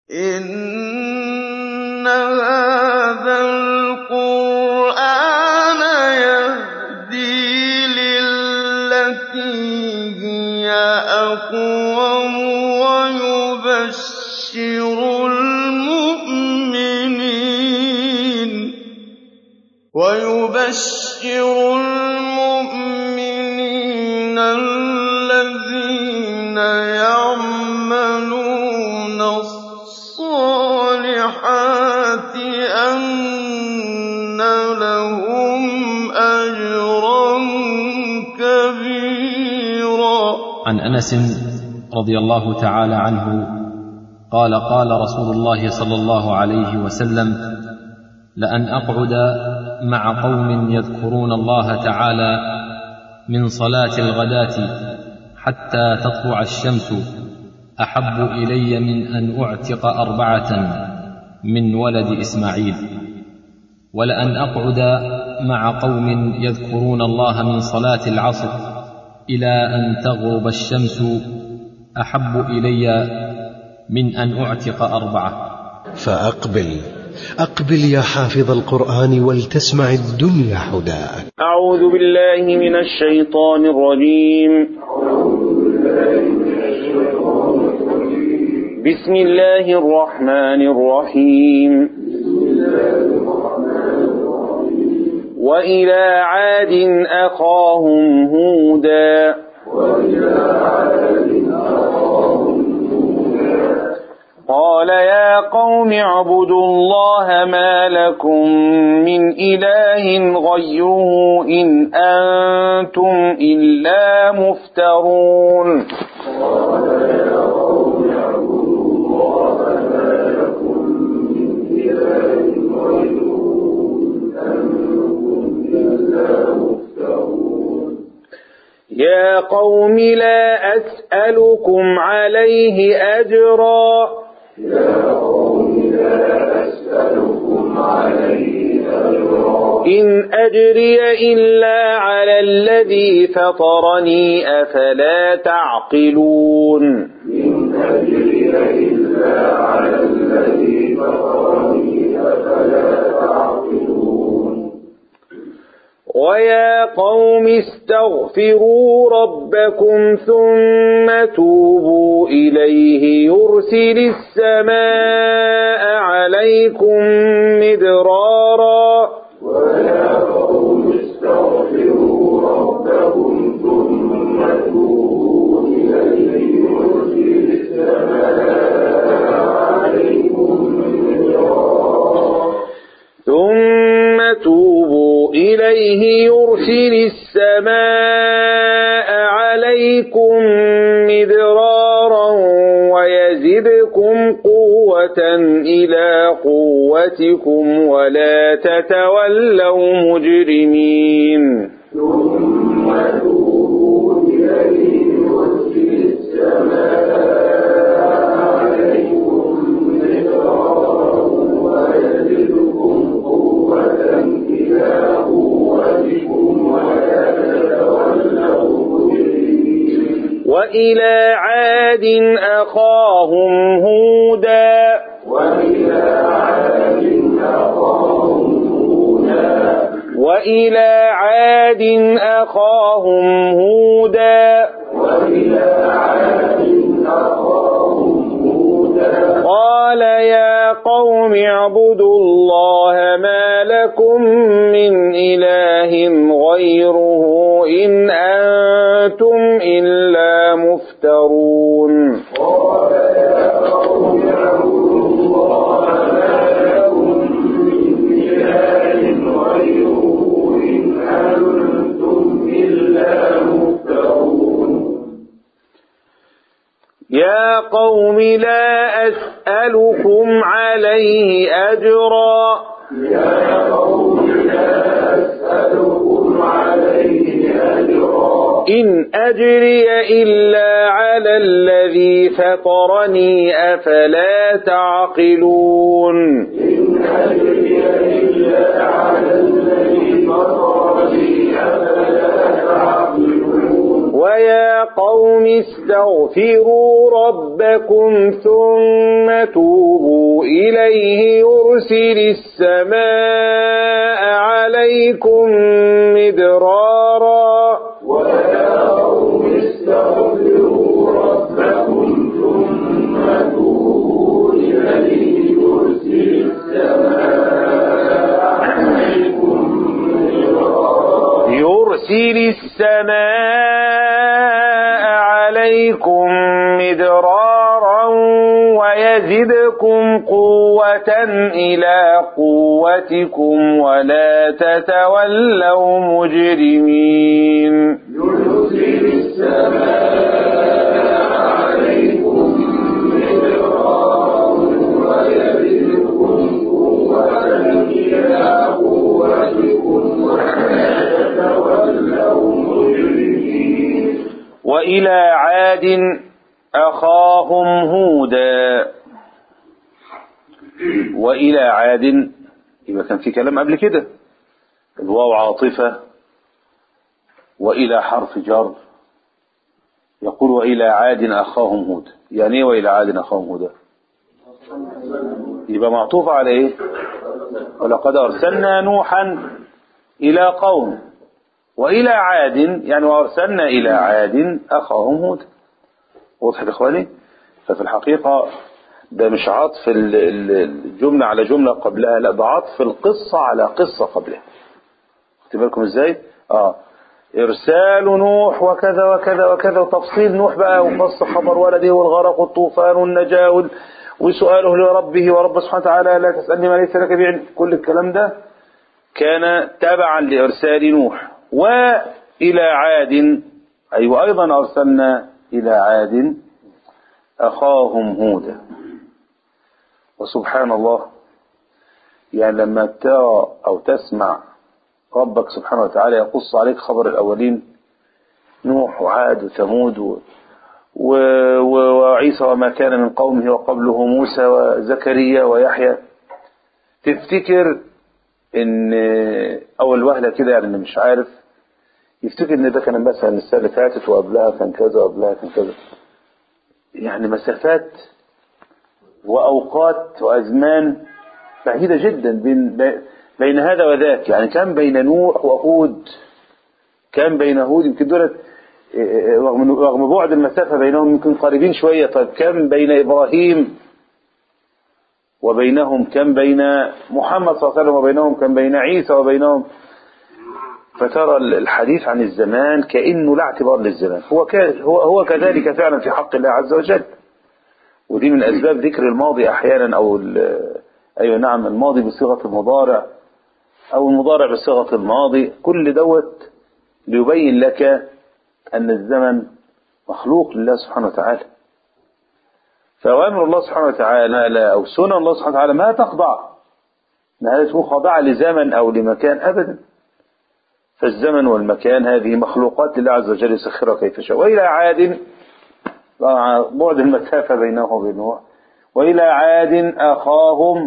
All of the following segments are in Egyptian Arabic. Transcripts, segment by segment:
إِنَّ هَٰذَا الْقُرْآنَ يَهْدِي لِلَّتِي هِيَ أَقْوَمُ وَيُبَشِّرُ الْمُؤْمِنِينَ الَّذِينَ يَعْمَلُونَ الصَّالِحَاتِ أَنَّ لَهُمْ أَجْرًا كَبِيرًا عن انس رضي الله تعالى عنه قال قال رسول الله صلى الله عليه وسلم لان اقعد مع قوم يذكرون الله تعالى من صلاه الغداه حتى تطلع الشمس احب الي من ان اعتق اربعه من ولد اسماعيل ولان اقعد مع قوم يذكرون الله من صلاه العصر الى ان تغرب الشمس احب الي من ان اعتق اربعه فأقبل أقبل يا حافظ القرآن ولتسمع الدنيا حداك أعوذ بالله من الشيطان الرجيم بسم الله الرحمن الرحيم وإلى عاد أخاهم هودا قال يا قوم اعبدوا الله ما لكم من إله غيره إن أنتم إلا مفترون يا قوم لا أسألكم عليه أجرا إن أجري إلا على الذي فطرني أفلا تعقلون ويا قوم استغفروا ربكم ثم توبوا إليه يرسل السماء عليكم مدرارا ثم توبوا إليه يرسل السماء عليكم مدرارا ويزدكم قوة إلى قوتكم ولا تتولوا مجرمين وإلى عاد أخاهم هودا وإلى عاد أخاهم هودا قال يا قوم اعبدوا الله ما لكم من إله غيره إن أنتم إلا مفترون يا قوم لا أسألكم عليه أجرا إن أجري إلا على الذي فطرني أفلا تعقلون ويا قوم استغفروا ربكم ثم توبوا إليه يرسل السماء عليكم مدرارا يرسل السماء عليكم مدرارا ويزدكم قوة إلى قوتكم ولا تتولوا مجرمين وإلى عاد أخاهم هودا وإلى عاد يبقى كان في كلام قبل كده الواو عاطفة وإلى حرف جر يقول وإلى عاد أخاهم هود يعني إيه وإلى عاد أخاهم هودا يبقى معطوف على إيه ولقد أرسلنا نوحا إلى قوم وإلى عاد يعني وأرسلنا إلى عاد أخاهم هود واضح يا إخواني ففي الحقيقة ده مش عطف ال- ال- الجملة على جملة قبلها لا ده عطف القصة على قصة قبلها خدت بالكم ازاي اه ارسال نوح وكذا وكذا وكذا وتفصيل نوح بقى وقص خبر ولده والغرق والطوفان والنجاة وال- وسؤاله لربه ورب سبحانه وتعالى لا تسألني ما ليس لك بعلم كل الكلام ده كان تبعا لإرسال نوح وإلى عاد أي وأيضا أرسلنا إلى عاد أخاهم هودا وسبحان الله يعني لما ترى أو تسمع ربك سبحانه وتعالى يقص عليك خبر الأولين نوح وعاد وثمود و... و... و... وعيسى وما كان من قومه وقبله موسى وزكريا ويحيى تفتكر ان اول وهله كده يعني اللي مش عارف يفتكر ان ده كان مثلا السنه اللي فاتت وقبلها كان كذا وقبلها كان كذا يعني مسافات واوقات وازمان بعيده جدا بين بين هذا وذاك يعني كان بين نوح وهود كان بين هود يمكن دولت رغم رغم بعد المسافه بينهم يمكن قريبين شويه طيب كم بين ابراهيم وبينهم كم بين محمد صلى الله عليه وسلم وبينهم كم بين عيسى وبينهم فترى الحديث عن الزمان كأنه لا اعتبار للزمان هو ك- هو هو كذلك فعلا في حق الله عز وجل ودي من أسباب ذكر الماضي أحيانا أو ال- أيوة نعم الماضي بصيغة المضارع أو المضارع بصيغة الماضي كل دوت ليبين لك أن الزمن مخلوق لله سبحانه وتعالى فأوامر الله سبحانه وتعالى لا أو سنن الله سبحانه وتعالى ما تخضع ما هذه تكون خاضعة لزمن أو لمكان أبدا فالزمن والمكان هذه مخلوقات لله عز وجل يسخرها كيف شاء وإلى عاد مع بعد المسافة بينه وبين نوح وإلى عاد أخاهم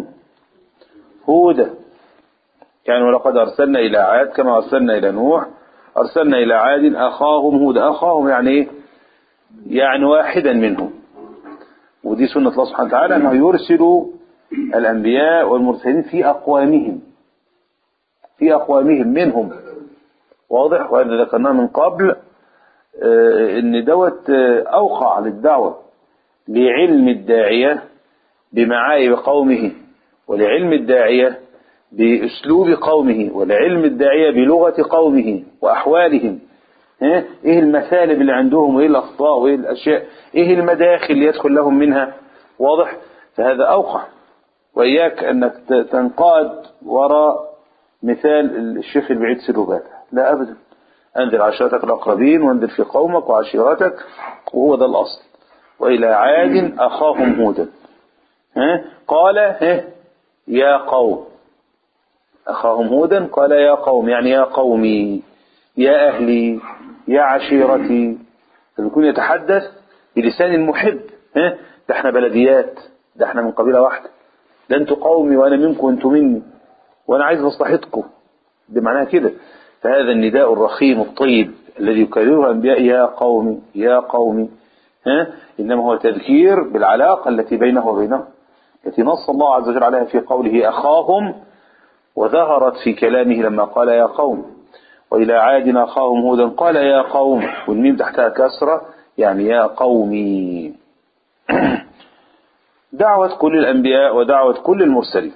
هودا يعني ولقد أرسلنا إلى عاد كما أرسلنا إلى نوح أرسلنا إلى عاد أخاهم هودا أخاهم يعني إيه؟ يعني واحدا منهم ودي سنة الله سبحانه وتعالى أنه يرسل الأنبياء والمرسلين في أقوامهم في أقوامهم منهم واضح وأن ذكرناه من قبل آه، ان دوت آه، اوقع للدعوة لعلم الداعية بمعايب قومه ولعلم الداعية باسلوب قومه ولعلم الداعية بلغة قومه واحوالهم ها؟ ايه المثالب اللي عندهم وايه الاخطاء وايه الاشياء ايه المداخل اللي يدخل لهم منها واضح فهذا اوقع واياك انك ت- تنقاد وراء مثال الشيخ البعيد سلوباته لا ابدا انذر عشيرتك الاقربين وانذر في قومك وعشيرتك وهو ده الاصل والى عاد اخاهم هودا ها؟ قال ها يا قوم اخاهم هودا قال يا قوم يعني يا قومي يا اهلي يا عشيرتي فبيكون يتحدث بلسان المحب ها ده احنا بلديات ده احنا من قبيله واحده ده انتوا قومي وانا منكم وانتوا مني وانا عايز مصلحتكم ده معناها كده فهذا النداء الرخيم الطيب الذي يكرره الأنبياء يا قوم يا قوم ها إنما هو تذكير بالعلاقة التي بينه وبينهم التي نص الله عز وجل عليها في قوله أخاهم وظهرت في كلامه لما قال يا قوم وإلى عاد أخاهم هودا قال يا قوم والميم تحتها كسرة يعني يا قومي دعوة كل الأنبياء ودعوة كل المرسلين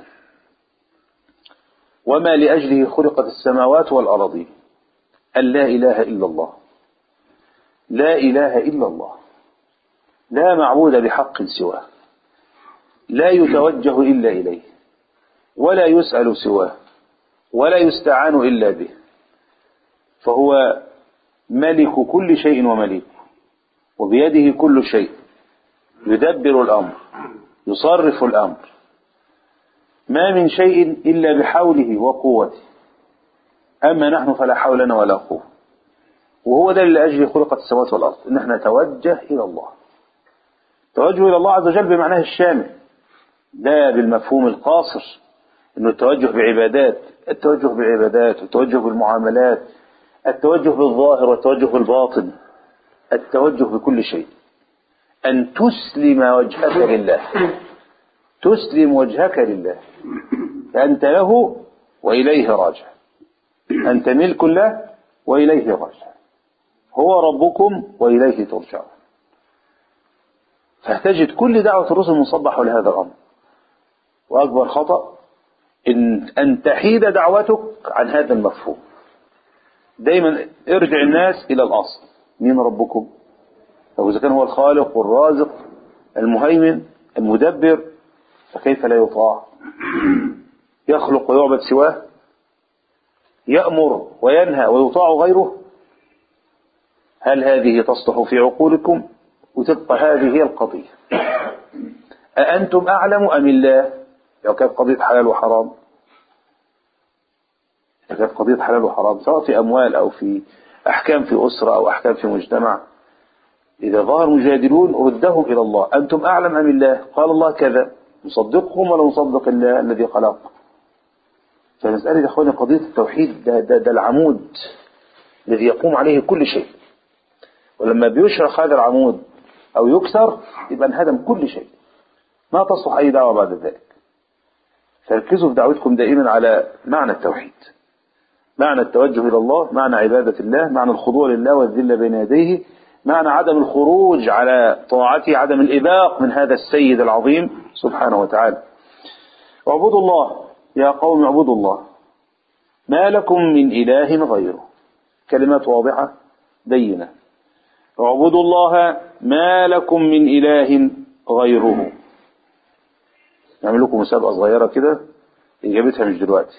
وما لأجله خلقت السماوات والأرضين أن لا إله إلا الله لا إله إلا الله لا معبود بحق سواه لا يتوجه إلا إليه ولا يسأل سواه ولا يستعان إلا به فهو ملك كل شيء ومليك وبيده كل شيء يدبر الأمر يصرف الأمر ما من شيء إلا بحوله وقوته أما نحن فلا حول لنا ولا قوة وهو ده اللي أجل خلقت السماوات والأرض إن احنا نتوجه إلى الله التوجه إلى الله عز وجل بمعناه الشامل لا بالمفهوم القاصر إنه التوجه بعبادات التوجه بالعبادات والتوجه بالمعاملات التوجه بالظاهر والتوجه بالباطن التوجه بكل شيء أن تسلم وجهك لله تسلم وجهك لله فأنت له وإليه راجع أنت ملك له وإليه راجع هو ربكم وإليه ترجعون فتجد كل دعوة الرسل مصبح لهذا الأمر وأكبر خطأ إن, أن تحيد دعوتك عن هذا المفهوم دايما ارجع الناس إلى الأصل مين ربكم أو إذا كان هو الخالق والرازق المهيمن المدبر فكيف لا يطاع يخلق ويعبد سواه يأمر وينهى ويطاع غيره هل هذه تصلح في عقولكم وتبقى هذه هي القضية أأنتم أعلم أم الله لو كانت قضية حلال وحرام لو كانت قضية حلال وحرام سواء في أموال أو في أحكام في أسرة أو أحكام في مجتمع إذا ظهر مجادلون ردهم إلى الله أنتم أعلم أم الله قال الله كذا نصدقهم ولا نصدق الله الذي خلق فمسألة يا أخواني قضية التوحيد ده, ده, ده العمود الذي يقوم عليه كل شيء ولما بيشرخ هذا العمود أو يكسر يبقى انهدم كل شيء ما تصلح أي دعوة بعد ذلك فركزوا في دعوتكم دائما على معنى التوحيد معنى التوجه إلى الله معنى عبادة الله معنى الخضوع لله والذل بين يديه معنى عدم الخروج على طاعته عدم الإباق من هذا السيد العظيم سبحانه وتعالى اعبدوا الله يا قوم اعبدوا الله ما لكم من إله غيره كلمات واضحة بينة اعبدوا الله ما لكم من إله غيره نعمل لكم مسابقة صغيرة كده إجابتها مش دلوقتي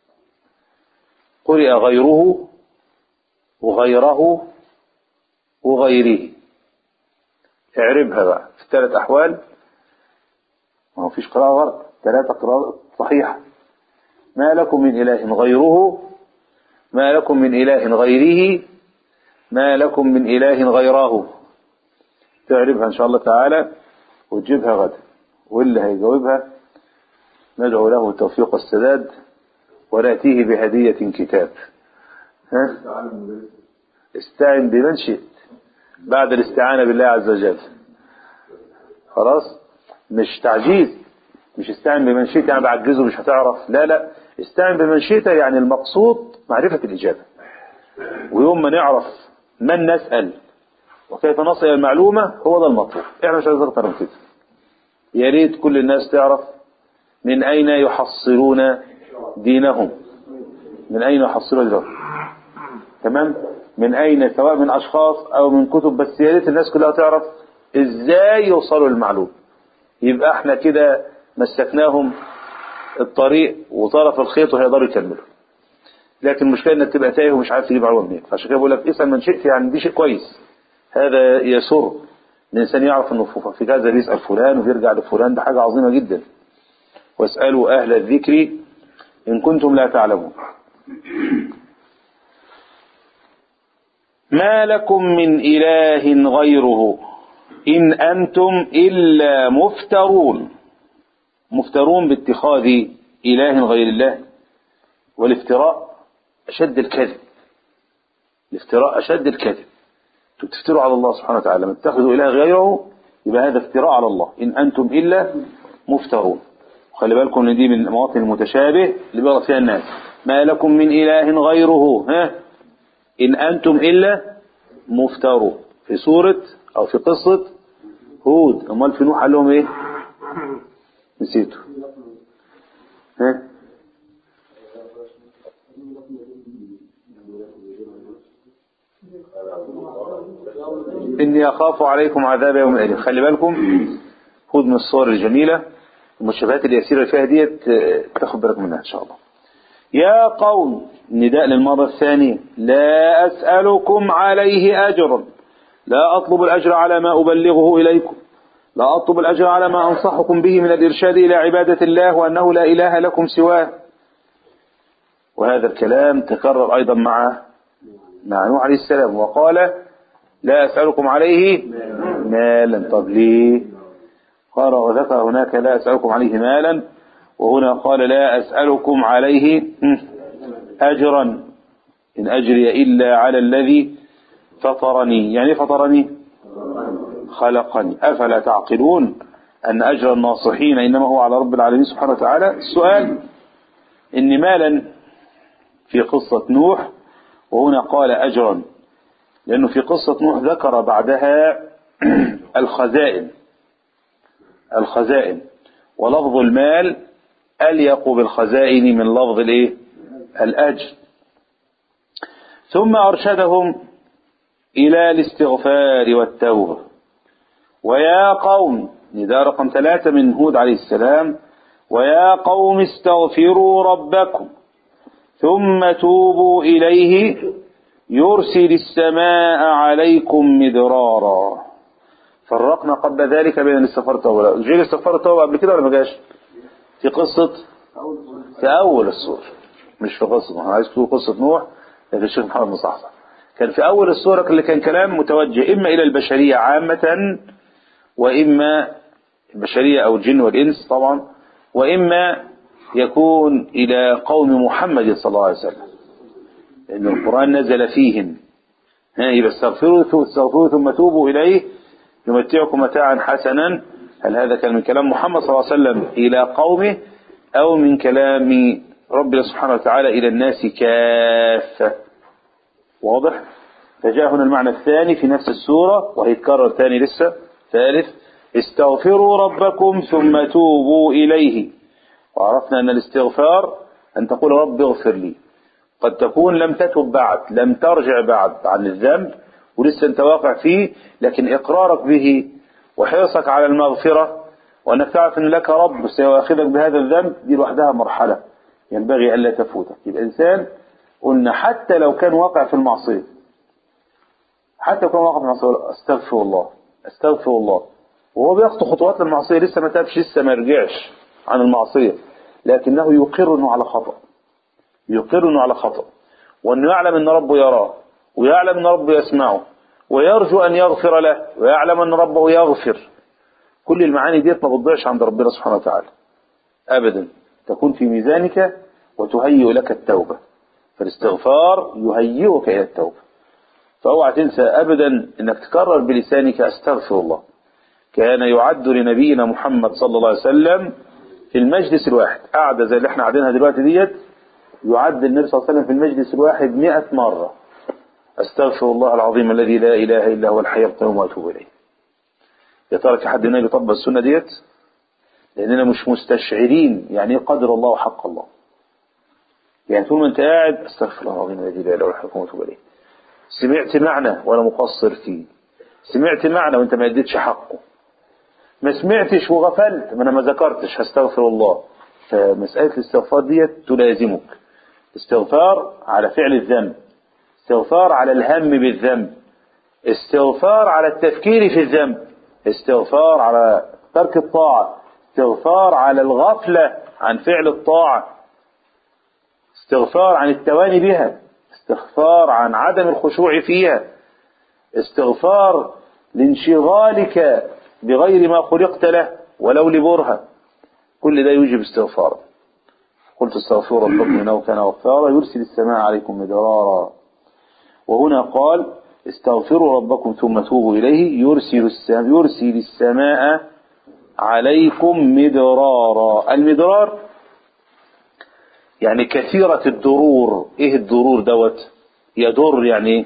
قرئ غيره وغيره وغيره اعربها بقى في الثلاث أحوال ما هو فيش قراءة غلط ثلاثة قراءة صحيحة ما لكم من إله غيره ما لكم من إله غيره ما لكم من إله غيره تعرفها إن شاء الله تعالى وتجيبها غدا واللي هيجاوبها ندعو له التوفيق والسداد ونأتيه بهدية كتاب ها؟ استعن بمن شئت بعد الاستعانة بالله عز وجل خلاص مش تعجيز مش استعن بمن شئت يعني بعجزه مش هتعرف لا لا استعن بمن شئت يعني المقصود معرفة الإجابة ويوم ما نعرف من نسأل وكيف نصل إلى المعلومة هو ده المطلوب احنا مش عايزين اكتر من كده يا ريت كل الناس تعرف من أين يحصلون دينهم من أين يحصلون دينهم تمام من أين سواء من أشخاص أو من كتب بس يا ريت الناس كلها تعرف إزاي يوصلوا للمعلومة يبقى احنا كده مسكناهم الطريق وطرف الخيط وهيقدروا يكملوا لكن المشكلة انك تبقى تايه ومش عارف تجيب معلومة منين فعشان كده بقول لك اسأل من شئت يعني دي شيء كويس هذا يسر الإنسان يعرف انه في كذا بيسأل فلان وبيرجع لفلان ده حاجة عظيمة جدا واسألوا أهل الذكر إن كنتم لا تعلمون ما لكم من إله غيره إن أنتم إلا مفترون مفترون باتخاذ إله غير الله والافتراء أشد الكذب الافتراء أشد الكذب انتوا بتفتروا على الله سبحانه وتعالى لما تتخذوا إله غيره يبقى هذا افتراء على الله إن أنتم إلا مفترون خلي بالكم ان دي من المواطن المتشابه اللي بيغلط فيها الناس ما لكم من إله غيره ها إن أنتم إلا مفترون في سورة أو في قصة هود أمال في نوح قال لهم إيه نسيته ها إني أخاف عليكم عذاب يوم أليم خلي بالكم هود من الصور الجميلة المشابهات اليسيرة اللي فيها ديت آه، تاخد بالك منها إن شاء الله يا قوم نداء للمرة الثانية لا أسألكم عليه أجرا لا أطلب الأجر على ما أبلغه إليكم لا أطلب الأجر على ما أنصحكم به من الإرشاد إلى عبادة الله وأنه لا إله لكم سواه وهذا الكلام تكرر أيضا مع مع نوح عليه السلام وقال لا أسألكم عليه مالا طب ليه قال وذكر هناك لا أسألكم عليه مالا وهنا قال لا أسألكم عليه أجرا إن أجري إلا على الذي فطرني يعني إيه فطرني خلقني أفلا تعقلون أن أجر الناصحين إنما هو على رب العالمين سبحانه وتعالى السؤال إن مالا في قصة نوح وهنا قال أجرا لأنه في قصة نوح ذكر بعدها الخزائن الخزائن ولفظ المال أليق بالخزائن من لفظ الايه الأجر ثم أرشدهم إلى الاستغفار والتوبة ويا قوم نداء رقم ثلاثة من هود عليه السلام ويا قوم استغفروا ربكم ثم توبوا إليه يرسل السماء عليكم مدرارا فرقنا قبل ذلك بين الاستغفار والتوبة جه الاستغفار والتوبة قبل كده ولا ما جاش في قصة في أول السورة مش في قصة أنا عايز تقول قصة نوح لكن الشيخ محمد مصحصح كان في أول السورة اللي كان كلام متوجه إما إلى البشرية عامة وإما البشرية أو الجن والإنس طبعا وإما يكون إلى قوم محمد صلى الله عليه وسلم لأن القرآن نزل فيهم ها يبقى استغفروا استغفروا ثم توبوا إليه يمتعكم متاعا حسنا هل هذا كان من كلام محمد صلى الله عليه وسلم إلى قومه أو من كلام ربنا سبحانه وتعالى إلى الناس كافة واضح فجاء هنا المعنى الثاني في نفس السورة وهيتكرر ثاني لسه ثالث استغفروا ربكم ثم توبوا إليه وعرفنا أن الاستغفار أن تقول رب اغفر لي قد تكون لم تتب بعد لم ترجع بعد عن الذنب ولسه انت واقع فيه لكن اقرارك به وحرصك على المغفرة وانك تعرف ان لك رب سيؤاخذك بهذا الذنب دي لوحدها مرحلة ينبغي الا تفوتك الانسان قلنا حتى لو كان واقع في المعصية حتى لو كان واقع في المعصية استغفر الله استغفر الله وهو بيخطو خطوات المعصية لسه ما تابش لسه ما رجعش عن المعصية لكنه يقر انه على خطأ يقر انه على خطأ وانه يعلم ان ربه يراه ويعلم ان ربه يسمعه ويرجو ان يغفر له ويعلم ان ربه يغفر كل المعاني ديت ما بتضيعش عند ربنا سبحانه وتعالى ابدا تكون في ميزانك وتهيئ لك التوبة فالاستغفار يهيئك الى التوبة فاوعى تنسى ابدا انك تكرر بلسانك استغفر الله كان يعد لنبينا محمد صلى الله عليه وسلم في المجلس الواحد قاعدة زي اللي احنا قاعدينها دلوقتي ديت يعد النبي صلى الله عليه وسلم في المجلس الواحد مئة مرة استغفر الله العظيم الذي لا اله الا هو الحي القيوم واتوب اليه يا ترى في حد هنا يطبق السنه ديت لاننا مش مستشعرين يعني ايه قدر الله وحق الله يعني طول ما انت قاعد استغفر الله العظيم الذي لا اله الا هو الحي القيوم واتوب اليه سمعت معنى وانا مقصر فيه سمعت معنى وانت ما اديتش حقه ما سمعتش وغفلت ما انا ما ذكرتش هستغفر الله فمساله الاستغفار ديت تلازمك استغفار على فعل الذنب استغفار على الهم بالذنب استغفار على التفكير في الذنب استغفار على ترك الطاعة استغفار على الغفلة عن فعل الطاعة استغفار عن التواني بها استغفار عن عدم الخشوع فيها استغفار لانشغالك بغير ما خلقت له ولو لبرهة كل ده يوجب استغفار قلت استغفروا ربكم انه كان غفارا يرسل السماء عليكم مدرارا وهنا قال استغفروا ربكم ثم توبوا إليه يرسل السماء, يرسل السماء عليكم مدرارا المدرار يعني كثيرة الضرور ايه الضرور دوت يضر يعني ايه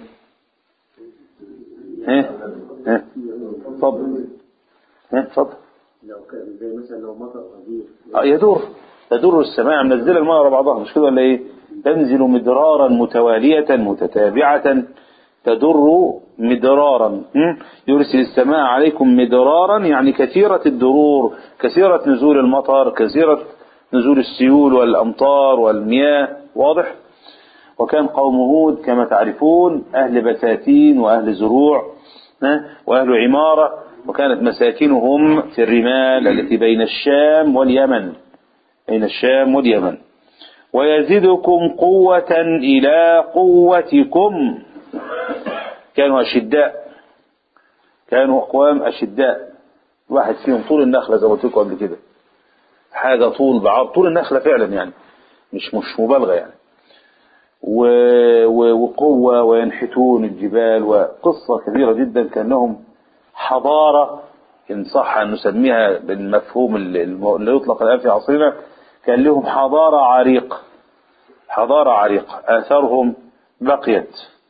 ها ها اتفضل ها اتفضل لو كان زي مثلا لو مطر غزير آه، يدور تدور السماء منزله الماء على بعضها مش كده ولا ايه تنزل مدرارا متوالية متتابعة تدر مدرارا م? يرسل السماء عليكم مدرارا يعني كثيرة الدرور كثيرة نزول المطر كثيرة نزول السيول والأمطار والمياه واضح وكان قوم هود كما تعرفون أهل بساتين وأهل زروع ها؟ وأهل عمارة وكانت مساكنهم في الرمال التي بين الشام واليمن بين الشام واليمن ويزدكم قوة إلى قوتكم كانوا أشداء كانوا أقوام أشداء واحد فيهم طول النخلة زي ما قلت لكم قبل كده حاجة طول بعرض طول النخلة فعلا يعني مش مش مبالغة يعني و... و... وقوة وينحتون الجبال وقصة كبيرة جدا كأنهم حضارة إن صح أن نسميها بالمفهوم اللي اللي يطلق الآن في عصرنا كان لهم حضارة عريقة حضارة عريقة آثارهم بقيت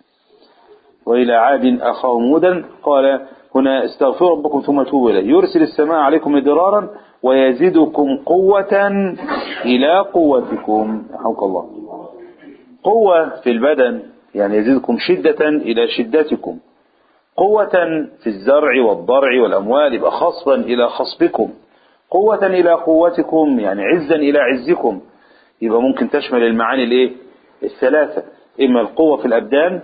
وإلى عاد أخاهم هودا قال هنا استغفروا ربكم ثم توبوا إليه يرسل السماء عليكم مدرارا ويزدكم قوة إلى قوتكم رحمك الله قوة في البدن يعني يزيدكم شدة إلى شدتكم قوة في الزرع والضرع والأموال يبقى خصبا إلى خصبكم قوة إلى قوتكم يعني عزا إلى عزكم يبقى ممكن تشمل المعاني الايه الثلاثة إما القوة في الأبدان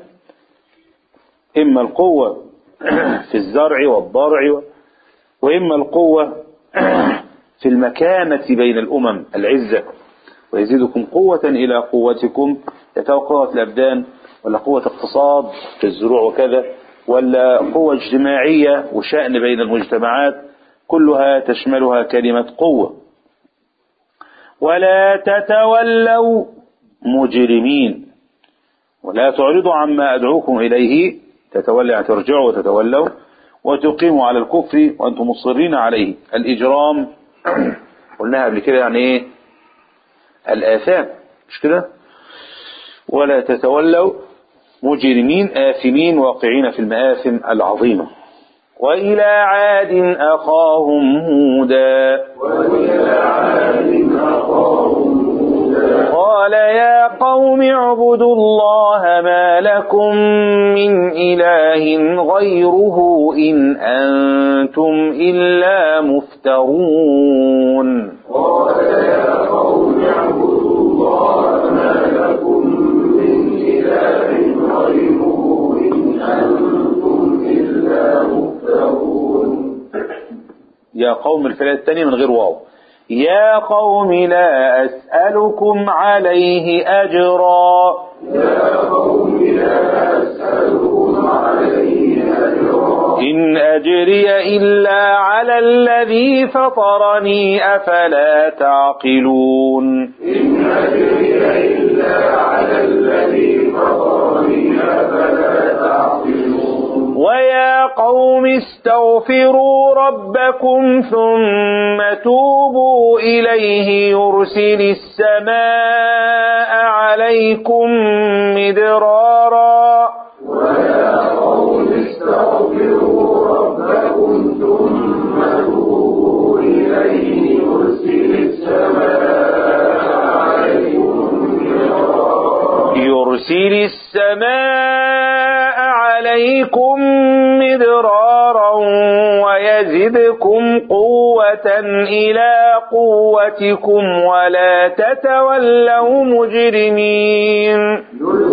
إما القوة في الزرع والضرع وإما القوة في المكانة بين الأمم العزة ويزيدكم قوة إلى قوتكم يتوقع في الأبدان ولا قوة اقتصاد في الزروع وكذا ولا قوة اجتماعية وشأن بين المجتمعات كلها تشملها كلمة قوة ولا تتولوا مجرمين ولا تعرضوا عما أدعوكم إليه تتولى يعني ترجعوا وتتولوا وتقيموا على الكفر وأنتم مصرين عليه الإجرام قلناها قبل كده يعني إيه الآثام مش كده ولا تتولوا مجرمين آثمين واقعين في المآثم العظيمة وإلى عاد أخاهم هودا قال يا قوم اعبدوا الله ما لكم من إله غيره إن أنتم إلا مفترون يا قوم الفئة الثانية من غير واو يا قوم لا أسألكم عليه أجرا إن أجري إلا على الذي فطرني أفلا تعقلون ويا قوم استغفروا ربكم ثم توبوا إليه يرسل السماء عليكم مدرارا يرسل السماء عليكم مدرارا ويزدكم قوة إلى قوتكم ولا تتولوا مجرمين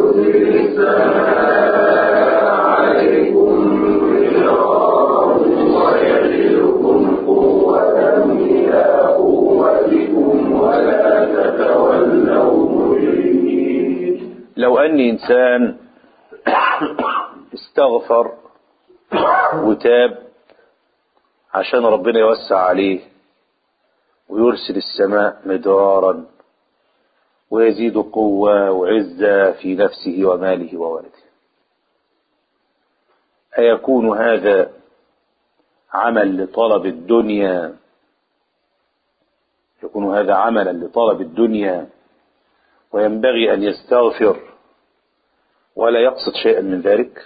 لو أن إنسان استغفر وتاب عشان ربنا يوسع عليه ويرسل السماء مدرارا ويزيد قوة وعزة في نفسه وماله وولده أيكون هذا عمل لطلب الدنيا يكون هذا عملا لطلب الدنيا وينبغي أن يستغفر ولا يقصد شيئا من ذلك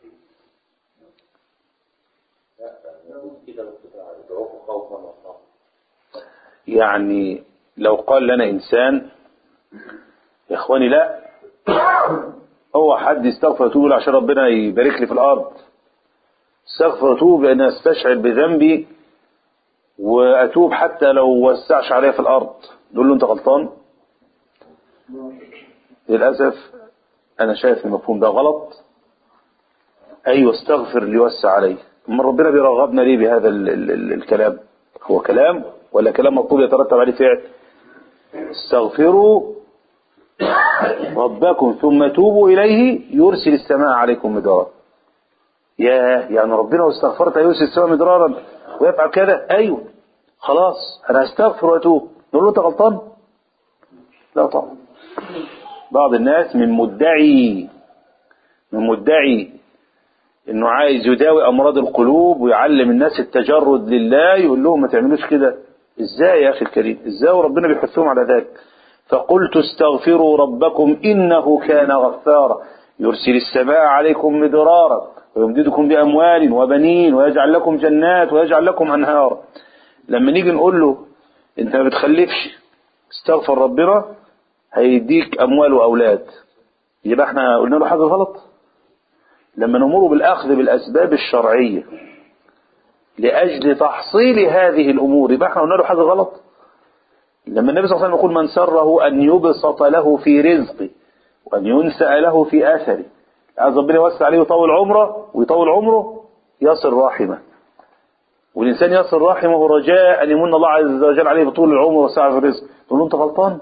يعني لو قال لنا إنسان يا إخواني لا هو حد يستغفر ويتوب عشان ربنا يبارك لي في الأرض استغفر واتوب لأن أستشعر بذنبي وأتوب حتى لو وسعش عليا في الأرض نقول له أنت غلطان للأسف أنا شايف المفهوم ده غلط أيوة استغفر ليوسع عليه أما ربنا بيرغبنا ليه بهذا ال ال ال الكلام هو كلام ولا كلام مطلوب يترتب عليه فعل استغفروا ربكم ثم توبوا إليه يرسل السماء عليكم مدرارا يا يعني ربنا واستغفرت يرسل السماء مدرارا ويفعل كذا أيوة خلاص أنا أستغفر وأتوب نقول له أنت غلطان لا طبعا بعض الناس من مدعي من مدعي انه عايز يداوي امراض القلوب ويعلم الناس التجرد لله يقول لهم ما تعملوش كده ازاي يا اخي الكريم ازاي وربنا بيحثهم على ذلك فقلت استغفروا ربكم انه كان غفارا يرسل السماء عليكم مدرارا ويمددكم باموال وبنين ويجعل لكم جنات ويجعل لكم انهارا لما نيجي نقول له انت ما بتخلفش استغفر ربنا هيديك اموال واولاد يبقى احنا قلنا له حاجه غلط لما نمر بالاخذ بالاسباب الشرعيه لاجل تحصيل هذه الامور يبقى احنا قلنا له حاجه غلط لما النبي صلى الله عليه وسلم يقول من سره ان يبسط له في رزقه وان ينسأ له في اثره عايز ربنا يوسع عليه ويطول عمره ويطول عمره يصل رحمه والانسان يصل رحمه رجاء ان يمن الله عز وجل عليه بطول العمر وسعه في الرزق تقول له انت غلطان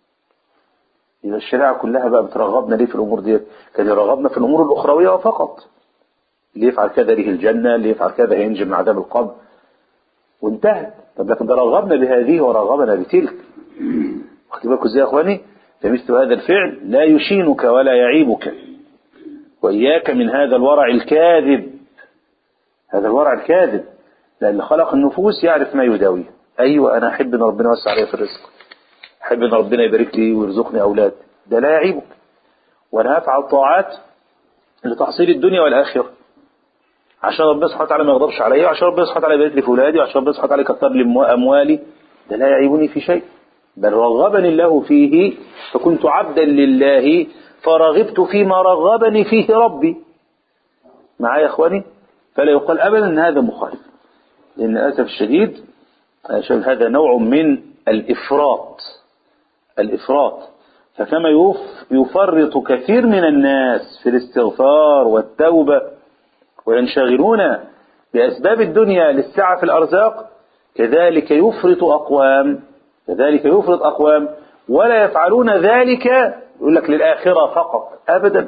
إذا الشريعة كلها بقى بترغبنا ليه في الأمور ديت كان يرغبنا في الأمور الأخروية فقط اللي يفعل كذا ليه الجنة اللي يفعل كذا هينجي من عذاب القبر وانتهت طب لكن ده رغبنا بهذه ورغبنا بتلك واخد بالكم ازاي يا اخواني فمثل هذا الفعل لا يشينك ولا يعيبك وإياك من هذا الورع الكاذب هذا الورع الكاذب لأن خلق النفوس يعرف ما يداويه أيوة أنا أحب أن ربنا يوسع علي في الرزق أحب أن ربنا يبارك لي ويرزقني أولاد ده لا يعيبك وأنا أفعل طاعات لتحصيل الدنيا والآخرة عشان ربنا سبحانه وتعالى ما يغضبش عليا وعشان ربنا سبحانه وتعالى يبارك لي في أولادي وعشان ربنا سبحانه وتعالى يكثر لي أموالي ده لا يعيبني في شيء بل رغبني الله فيه فكنت عبدا لله فرغبت فيما رغبني فيه ربي معايا يا اخواني فلا يقال ابدا ان هذا مخالف لان للاسف الشديد عشان هذا نوع من الافراط الافراط فكما يف- يفرط كثير من الناس في الاستغفار والتوبه وينشغلون باسباب الدنيا للسعه في الارزاق كذلك يفرط اقوام كذلك يفرط اقوام ولا يفعلون ذلك يقول لك للاخره فقط ابدا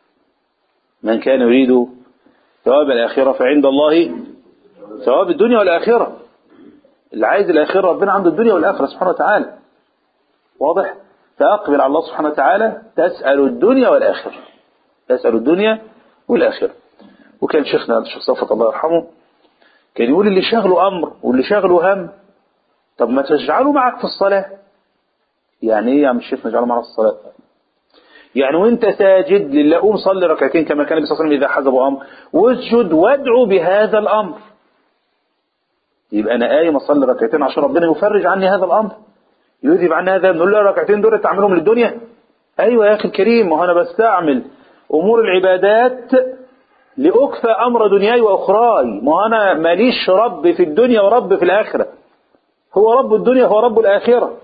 من كان يريد ثواب الاخره فعند الله ثواب الدنيا والاخره اللي عايز الاخره ربنا عنده الدنيا والاخره سبحانه وتعالى واضح فاقبل على الله سبحانه وتعالى تسال الدنيا والاخره تسال الدنيا والاخره وكان شيخنا الشيخ صفوت الله يرحمه كان يقول اللي شغله امر واللي شغله هم طب ما تجعله معك في الصلاه يعني ايه يا عم الشيخ نجعله معنا في الصلاه يعني وانت ساجد لله قوم صلي ركعتين كما كان النبي صلى الله عليه وسلم اذا حزبه امر واسجد وادعو بهذا الامر يبقى انا قايم اصلي ركعتين عشان ربنا يفرج عني هذا الامر يذهب عني هذا نقول له ركعتين دول تعملهم للدنيا ايوه يا اخي الكريم ما هو انا بستعمل امور العبادات لاكفى امر دنياي واخراي ما هو انا ماليش رب في الدنيا ورب في الاخره هو رب الدنيا هو رب الاخره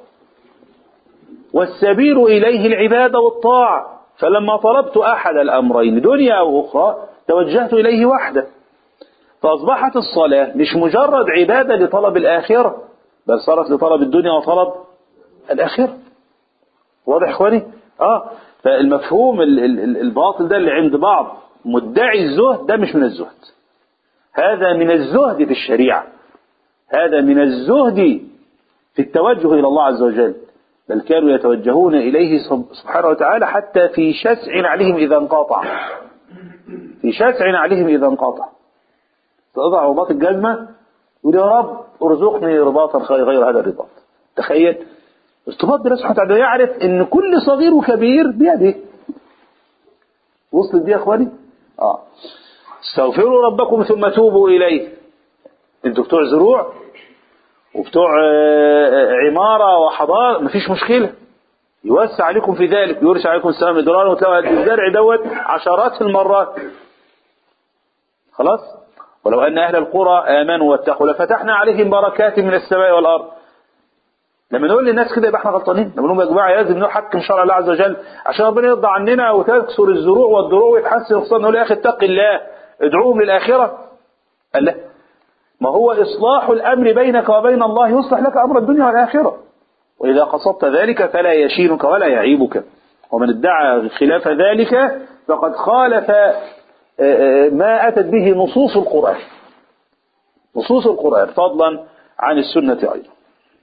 والسبيل إليه العبادة والطاعة فلما طلبت أحد الأمرين دنيا أو أخرى توجهت إليه وحده فأصبحت الصلاة مش مجرد عبادة لطلب الآخرة بل صارت لطلب الدنيا وطلب الآخرة واضح إخواني؟ آه فالمفهوم ال- ال- ال- الباطل ده اللي عند بعض مدعي الزهد ده مش من الزهد هذا من الزهد في الشريعة هذا من الزهد في التوجه إلى الله عز وجل بل كانوا يتوجهون إليه سب- سبحانه وتعالى حتى في شسع عليهم إذا انقطع في شسع عليهم إذا انقطع تضع رباط الجزمة يقول يا رب ارزقني رباطا خير غير هذا الرباط تخيل ارتباط بالله سبحانه وتعالى يعرف ان كل صغير وكبير بيده وصلت دي يا اخواني اه استغفروا ربكم ثم توبوا اليه انتوا بتوع زروع وبتوع آه، عمارة وحضارة مفيش مشكلة يوسع عليكم في ذلك يرسل عليكم السلام إدرارا وتلاقوا قد الزرع دوت عشرات المرات خلاص ولو أن أهل القرى آمنوا واتقوا لفتحنا عليهم بركات من السماء والأرض لما نقول للناس كده يبقى احنا غلطانين لما نقول لهم يا جماعه لازم نحكم شرع الله عز وجل عشان ربنا يرضى عننا وتكثر الزروع والضروع ويتحسن الاقتصاد نقول يا اخي اتق الله ادعوهم للاخره قال لا ما هو اصلاح الامر بينك وبين الله يصلح لك امر الدنيا والاخره واذا قصدت ذلك فلا يشينك ولا يعيبك ومن ادعى خلاف ذلك فقد خالف آه، آه، ما اتت به نصوص القران نصوص القران فضلا عن السنه ايضا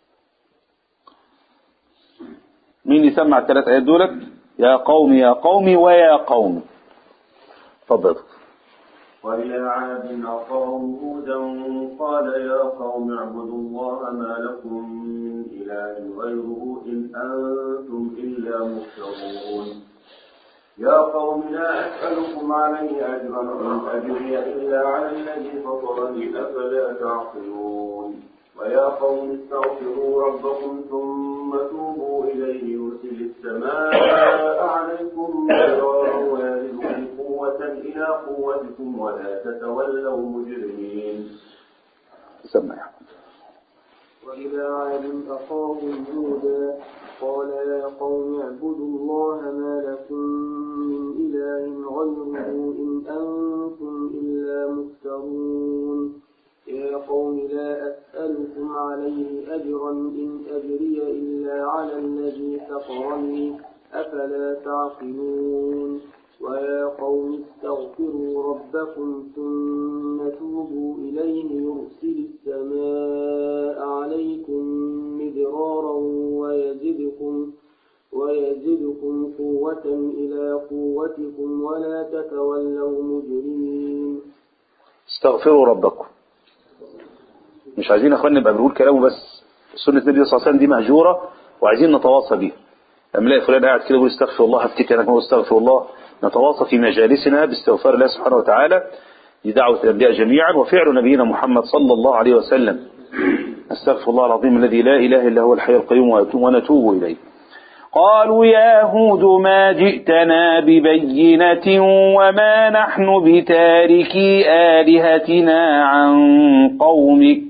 مين يسمع الثلاث آيات دولت يا قوم يا قوم ويا قوم تفضل وإلى عاد أخاهم هودا قال يا قوم اعبدوا الله ما لكم من إله غيره إن أنتم إلا مفترون يا قوم لا أسألكم عليه أجرا إن أجري إلا على الذي فطرني أفلا تعقلون ويا قوم استغفروا ربكم ثم توبوا إليه يرسل السماء عليكم مدرارا ويزدكم قوة إلى قوتكم ولا تتولوا مجرمين سمع يا أحمد. وإلى عاد أخاهم هودا قال يا قوم اعبدوا الله ما لكم من إله غيره إن أنتم إلا مفترون يا قوم لا أسألكم عليه أجرا إن أجري إلا على الذي فطرني أفلا تعقلون ويا قوم استغفروا ربكم ثم توبوا إليه يرسل السماء عليكم مدرارا ويزدكم ويزدكم قوة إلى قوتكم ولا تتولوا مجرمين استغفروا ربكم مش عايزين يا اخوانا نبقى بنقول كلامه بس سنة النبي صلى الله عليه وسلم دي مهجورة وعايزين نتواصى بيها لما الاقي فلان قاعد كده يقول استغفر الله افتكر انا كمان استغفر الله نتواصى في مجالسنا باستغفار الله سبحانه وتعالى دي دعوة الأنبياء جميعا وفعل نبينا محمد صلى الله عليه وسلم استغفر الله العظيم الذي لا إله إلا هو الحي القيوم ونتوب- ونتوب إليه قالوا يا هود ما جئتنا ببينة وما نحن بتاركي آلهتنا عن قومك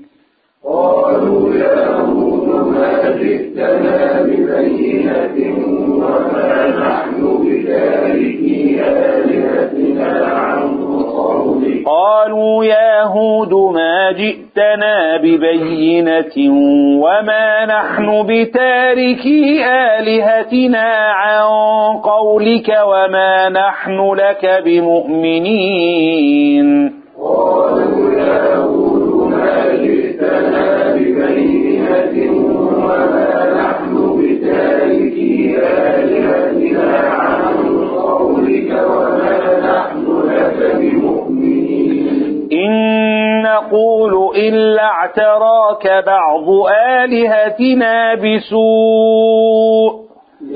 قالوا يا هود ما جئتنا ببينة وما نحن بتاركي آلهتنا عن قولك وما نحن لك بمؤمنين إن نقول إلا اعتراك بعض آلهتنا بسوء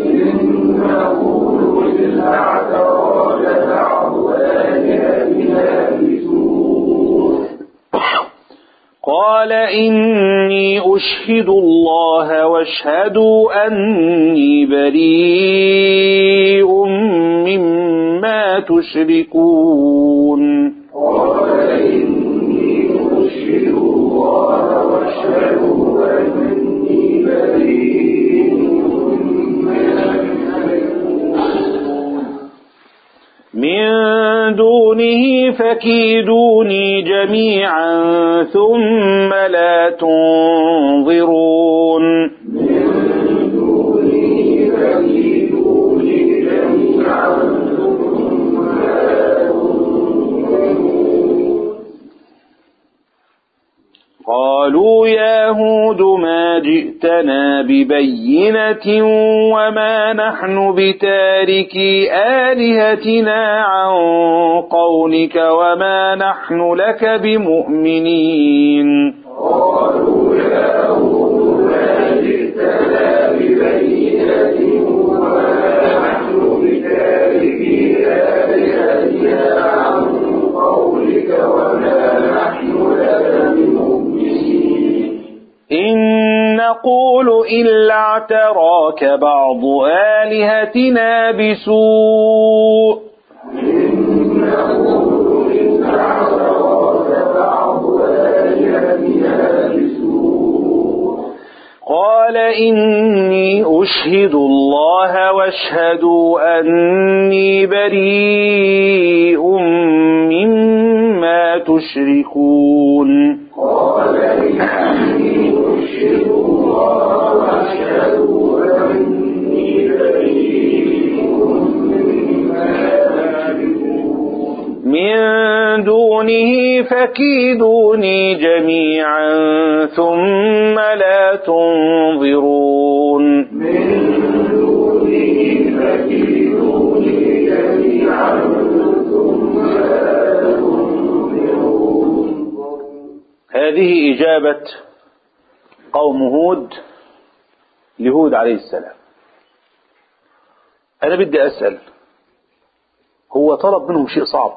قال إني أشهد الله واشهدوا أني بريء مما تشركون من دونه فكيدوني جميعا ثم لا تنظرون قالوا يا هود ما جئتنا ببينة وما نحن بتاركي آلهتنا عن قولك وما نحن لك بمؤمنين إن نقول إلا اعتراك بعض آلهتنا بسوء قال إني أشهد الله واشهدوا أني بريء مما تشركون من دونه فكيدوني جميعا ثم لا تنظرون هذه إجابة قوم هود لهود عليه السلام أنا بدي أسأل هو طلب منهم شيء صعب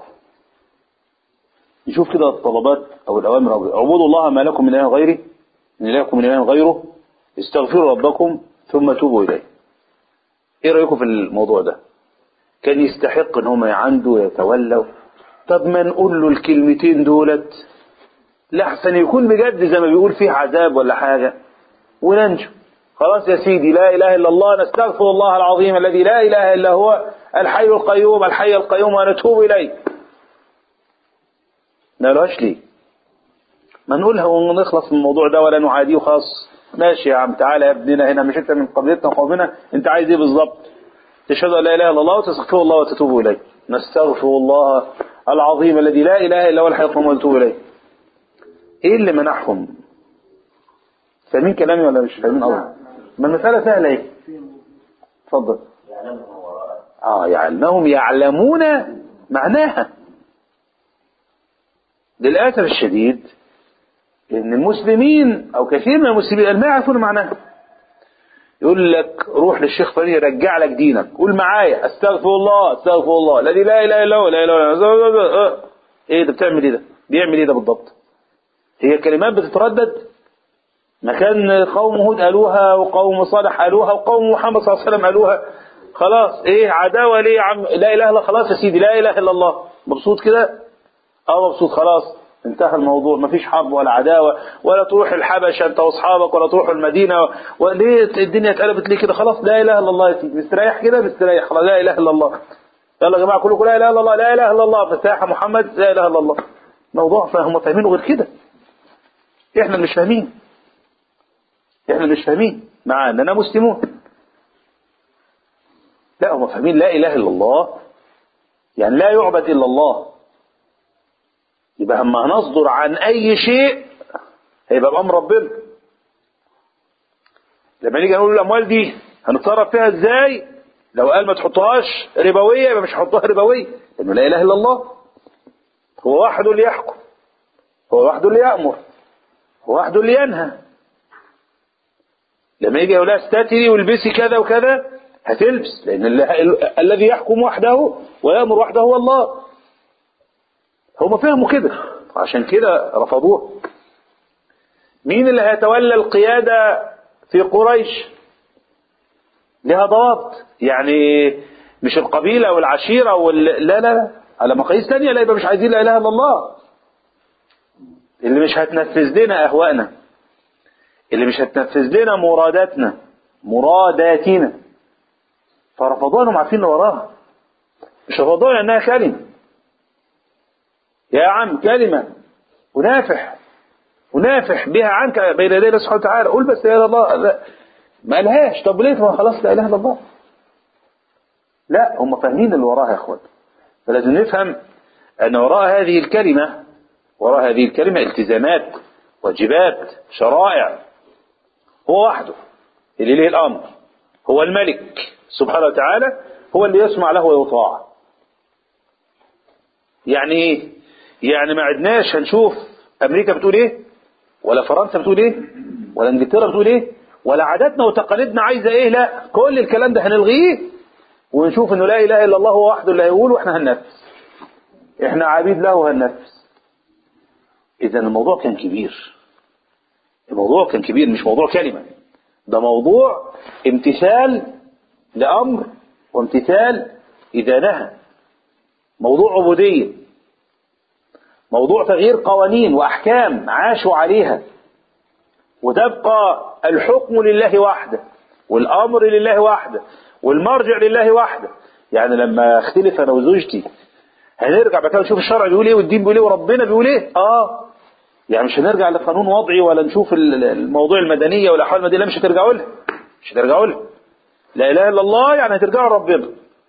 نشوف كده الطلبات أو الأوامر أو اعبدوا الله ما لكم من إله غيره من إلهكم من إله غيره استغفروا ربكم ثم توبوا إليه إيه رأيكم في الموضوع ده كان يستحق إن هم يعندوا يتولوا طب ما نقول له الكلمتين دولت لحسن يكون بجد زي ما بيقول فيه عذاب ولا حاجة وننجو خلاص يا سيدي لا إله إلا الله نستغفر الله العظيم الذي لا إله إلا هو الحي القيوم الحي القيوم ونتوب إليه ما قالوهاش ليه ما نقولها ونخلص من الموضوع ده ولا نعاديه خلاص ماشي يا عم تعالى يا ابننا هنا مش انت من قبيلتنا وقومنا انت عايز ايه بالظبط تشهد ان لا اله الا الله وتستغفر الله وتتوب اليه نستغفر الله العظيم الذي لا اله الا هو الحي القيوم ونتوب اليه ايه اللي منعهم فاهمين كلامي ولا مش فاهمين قصدي ما المساله سهله ايه اتفضل اه يعلمهم يعلمون معناها للاسف الشديد ان المسلمين او كثير من المسلمين ما يعرفون معناها يقول لك روح للشيخ فلان يرجع لك دينك قول معايا استغفر الله استغفر الله الذي لا اله الا هو لا اله الا هو ايه ده بتعمل ايه ده بيعمل ايه ده بالضبط هي كلمات بتتردد ما كان قوم هود قالوها وقوم صالح قالوها وقوم محمد صلى الله عليه وسلم قالوها خلاص ايه عداوه ليه يا عم لا اله الا الله خلاص يا سيدي لا اله الا الله مبسوط كده اه مبسوط خلاص انتهى الموضوع مفيش حرب ولا عداوه ولا تروح الحبشه انت واصحابك ولا تروحوا المدينه وليه الدنيا اتقلبت ليه كده خلاص لا اله الا الله يا سيدي مستريح كده مستريح خلاص لا اله الا الله يلا يا جماعه كلكم لا اله الا الله لا اله الا الله فساح محمد لا اله الا الله موضوع فهم فاهمينه غير كده احنا اللي مش فاهمين احنا اللي مش فاهمين مع اننا مسلمون لا هم فاهمين لا اله الا الله يعني لا يعبد الا الله يبقى اما هنصدر عن اي شيء هيبقى بامر ربنا لما نيجي نقول الاموال دي هنتصرف فيها ازاي لو قال ما تحطهاش ربويه يبقى مش هحطها ربويه لانه لا اله الا الله هو وحده اللي يحكم هو وحده اللي يامر هو وحده اللي ينهى لما يجي يقول لها استتري والبسي كذا وكذا هتلبس لان ال- الذي يحكم وحده ويامر وحده هو الله هم فهموا كده عشان كده رفضوه مين اللي هيتولى القيادة في قريش لها ضوابط يعني مش القبيلة والعشيرة وال... لا لا لا على مقاييس تانية لا يبقى مش عايزين لا إله إلا الله اللي مش هتنفذ لنا أهوائنا اللي مش هتنفذ لنا مراداتنا مراداتنا فرفضوها انهم عارفين اللي وراها مش رفضوها لأنها كلمة يا عم كلمة ونافح ونافح بها عنك بين يدي الله سبحانه وتعالى قول بس لا اله الا الله لا. ما قالهاش طب ليه ما خلاص لا اله الا الله لا هم فاهمين اللي وراها يا اخوان فلازم نفهم ان وراء هذه الكلمة وراء هذه الكلمة التزامات واجبات شرائع هو وحده اللي له الأمر هو الملك سبحانه وتعالى هو اللي يسمع له ويطاع يعني ايه يعني ما عدناش هنشوف امريكا بتقول ايه ولا فرنسا بتقول ايه ولا انجلترا بتقول ايه ولا عاداتنا وتقاليدنا عايزه ايه لا كل الكلام ده هنلغيه ونشوف انه لا اله الا الله هو وحده اللي هيقول واحنا هننفذ احنا عبيد له وهننفذ اذا الموضوع كان كبير الموضوع كان كبير مش موضوع كلمه ده موضوع امتثال لامر وامتثال اذا نهى موضوع عبوديه موضوع تغيير قوانين واحكام عاشوا عليها وتبقى الحكم لله وحده والامر لله وحده والمرجع لله وحده يعني لما اختلف انا وزوجتي هنرجع بعد كده نشوف الشرع بيقول ايه والدين بيقول ايه وربنا بيقول ايه اه يعني مش هنرجع لقانون وضعي ولا نشوف الموضوع المدنيه والاحوال المدنيه لا مش هترجعوا لها مش هترجعوا لها لا اله الا الله يعني هترجعوا لربنا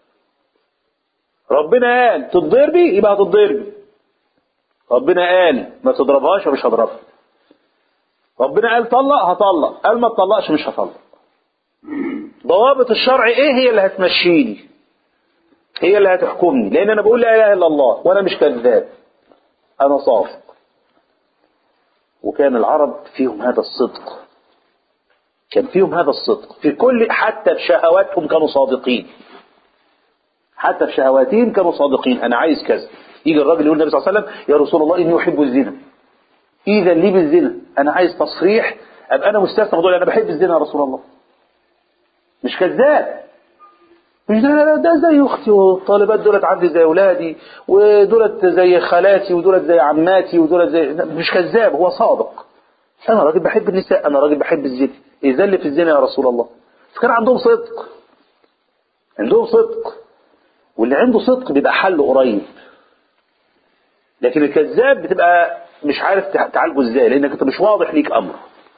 ربنا قال تضربي يبقى هتضربي ربنا قال ما تضربهاش مش هضربها ربنا قال طلق هطلق قال ما تطلقش مش هطلق ضوابط الشرع ايه هي اللي هتمشيني هي اللي هتحكمني لان انا بقول لا اله الا الله وانا مش كذاب انا صادق وكان العرب فيهم هذا الصدق كان فيهم هذا الصدق في كل حتى في شهواتهم كانوا صادقين حتى في شهواتهم كانوا صادقين انا عايز كذا يجي الراجل يقول النبي صلى الله عليه وسلم يا رسول الله اني احب الزنا اذا لي بالزنا انا عايز تصريح ابقى انا مستثنى موضوع انا بحب الزنا يا رسول الله مش كذاب مش ده ده زي اختي والطالبات دولت عندي زي اولادي ودولت زي خالاتي ودولت زي عماتي ودولت زي مش كذاب هو صادق انا راجل بحب النساء انا راجل بحب الزنا اذا اللي في الزنا يا رسول الله فكان عندهم صدق عندهم صدق واللي عنده صدق بيبقى حله قريب لكن الكذاب بتبقى مش عارف تعالجه ازاي لانك انت مش واضح ليك امر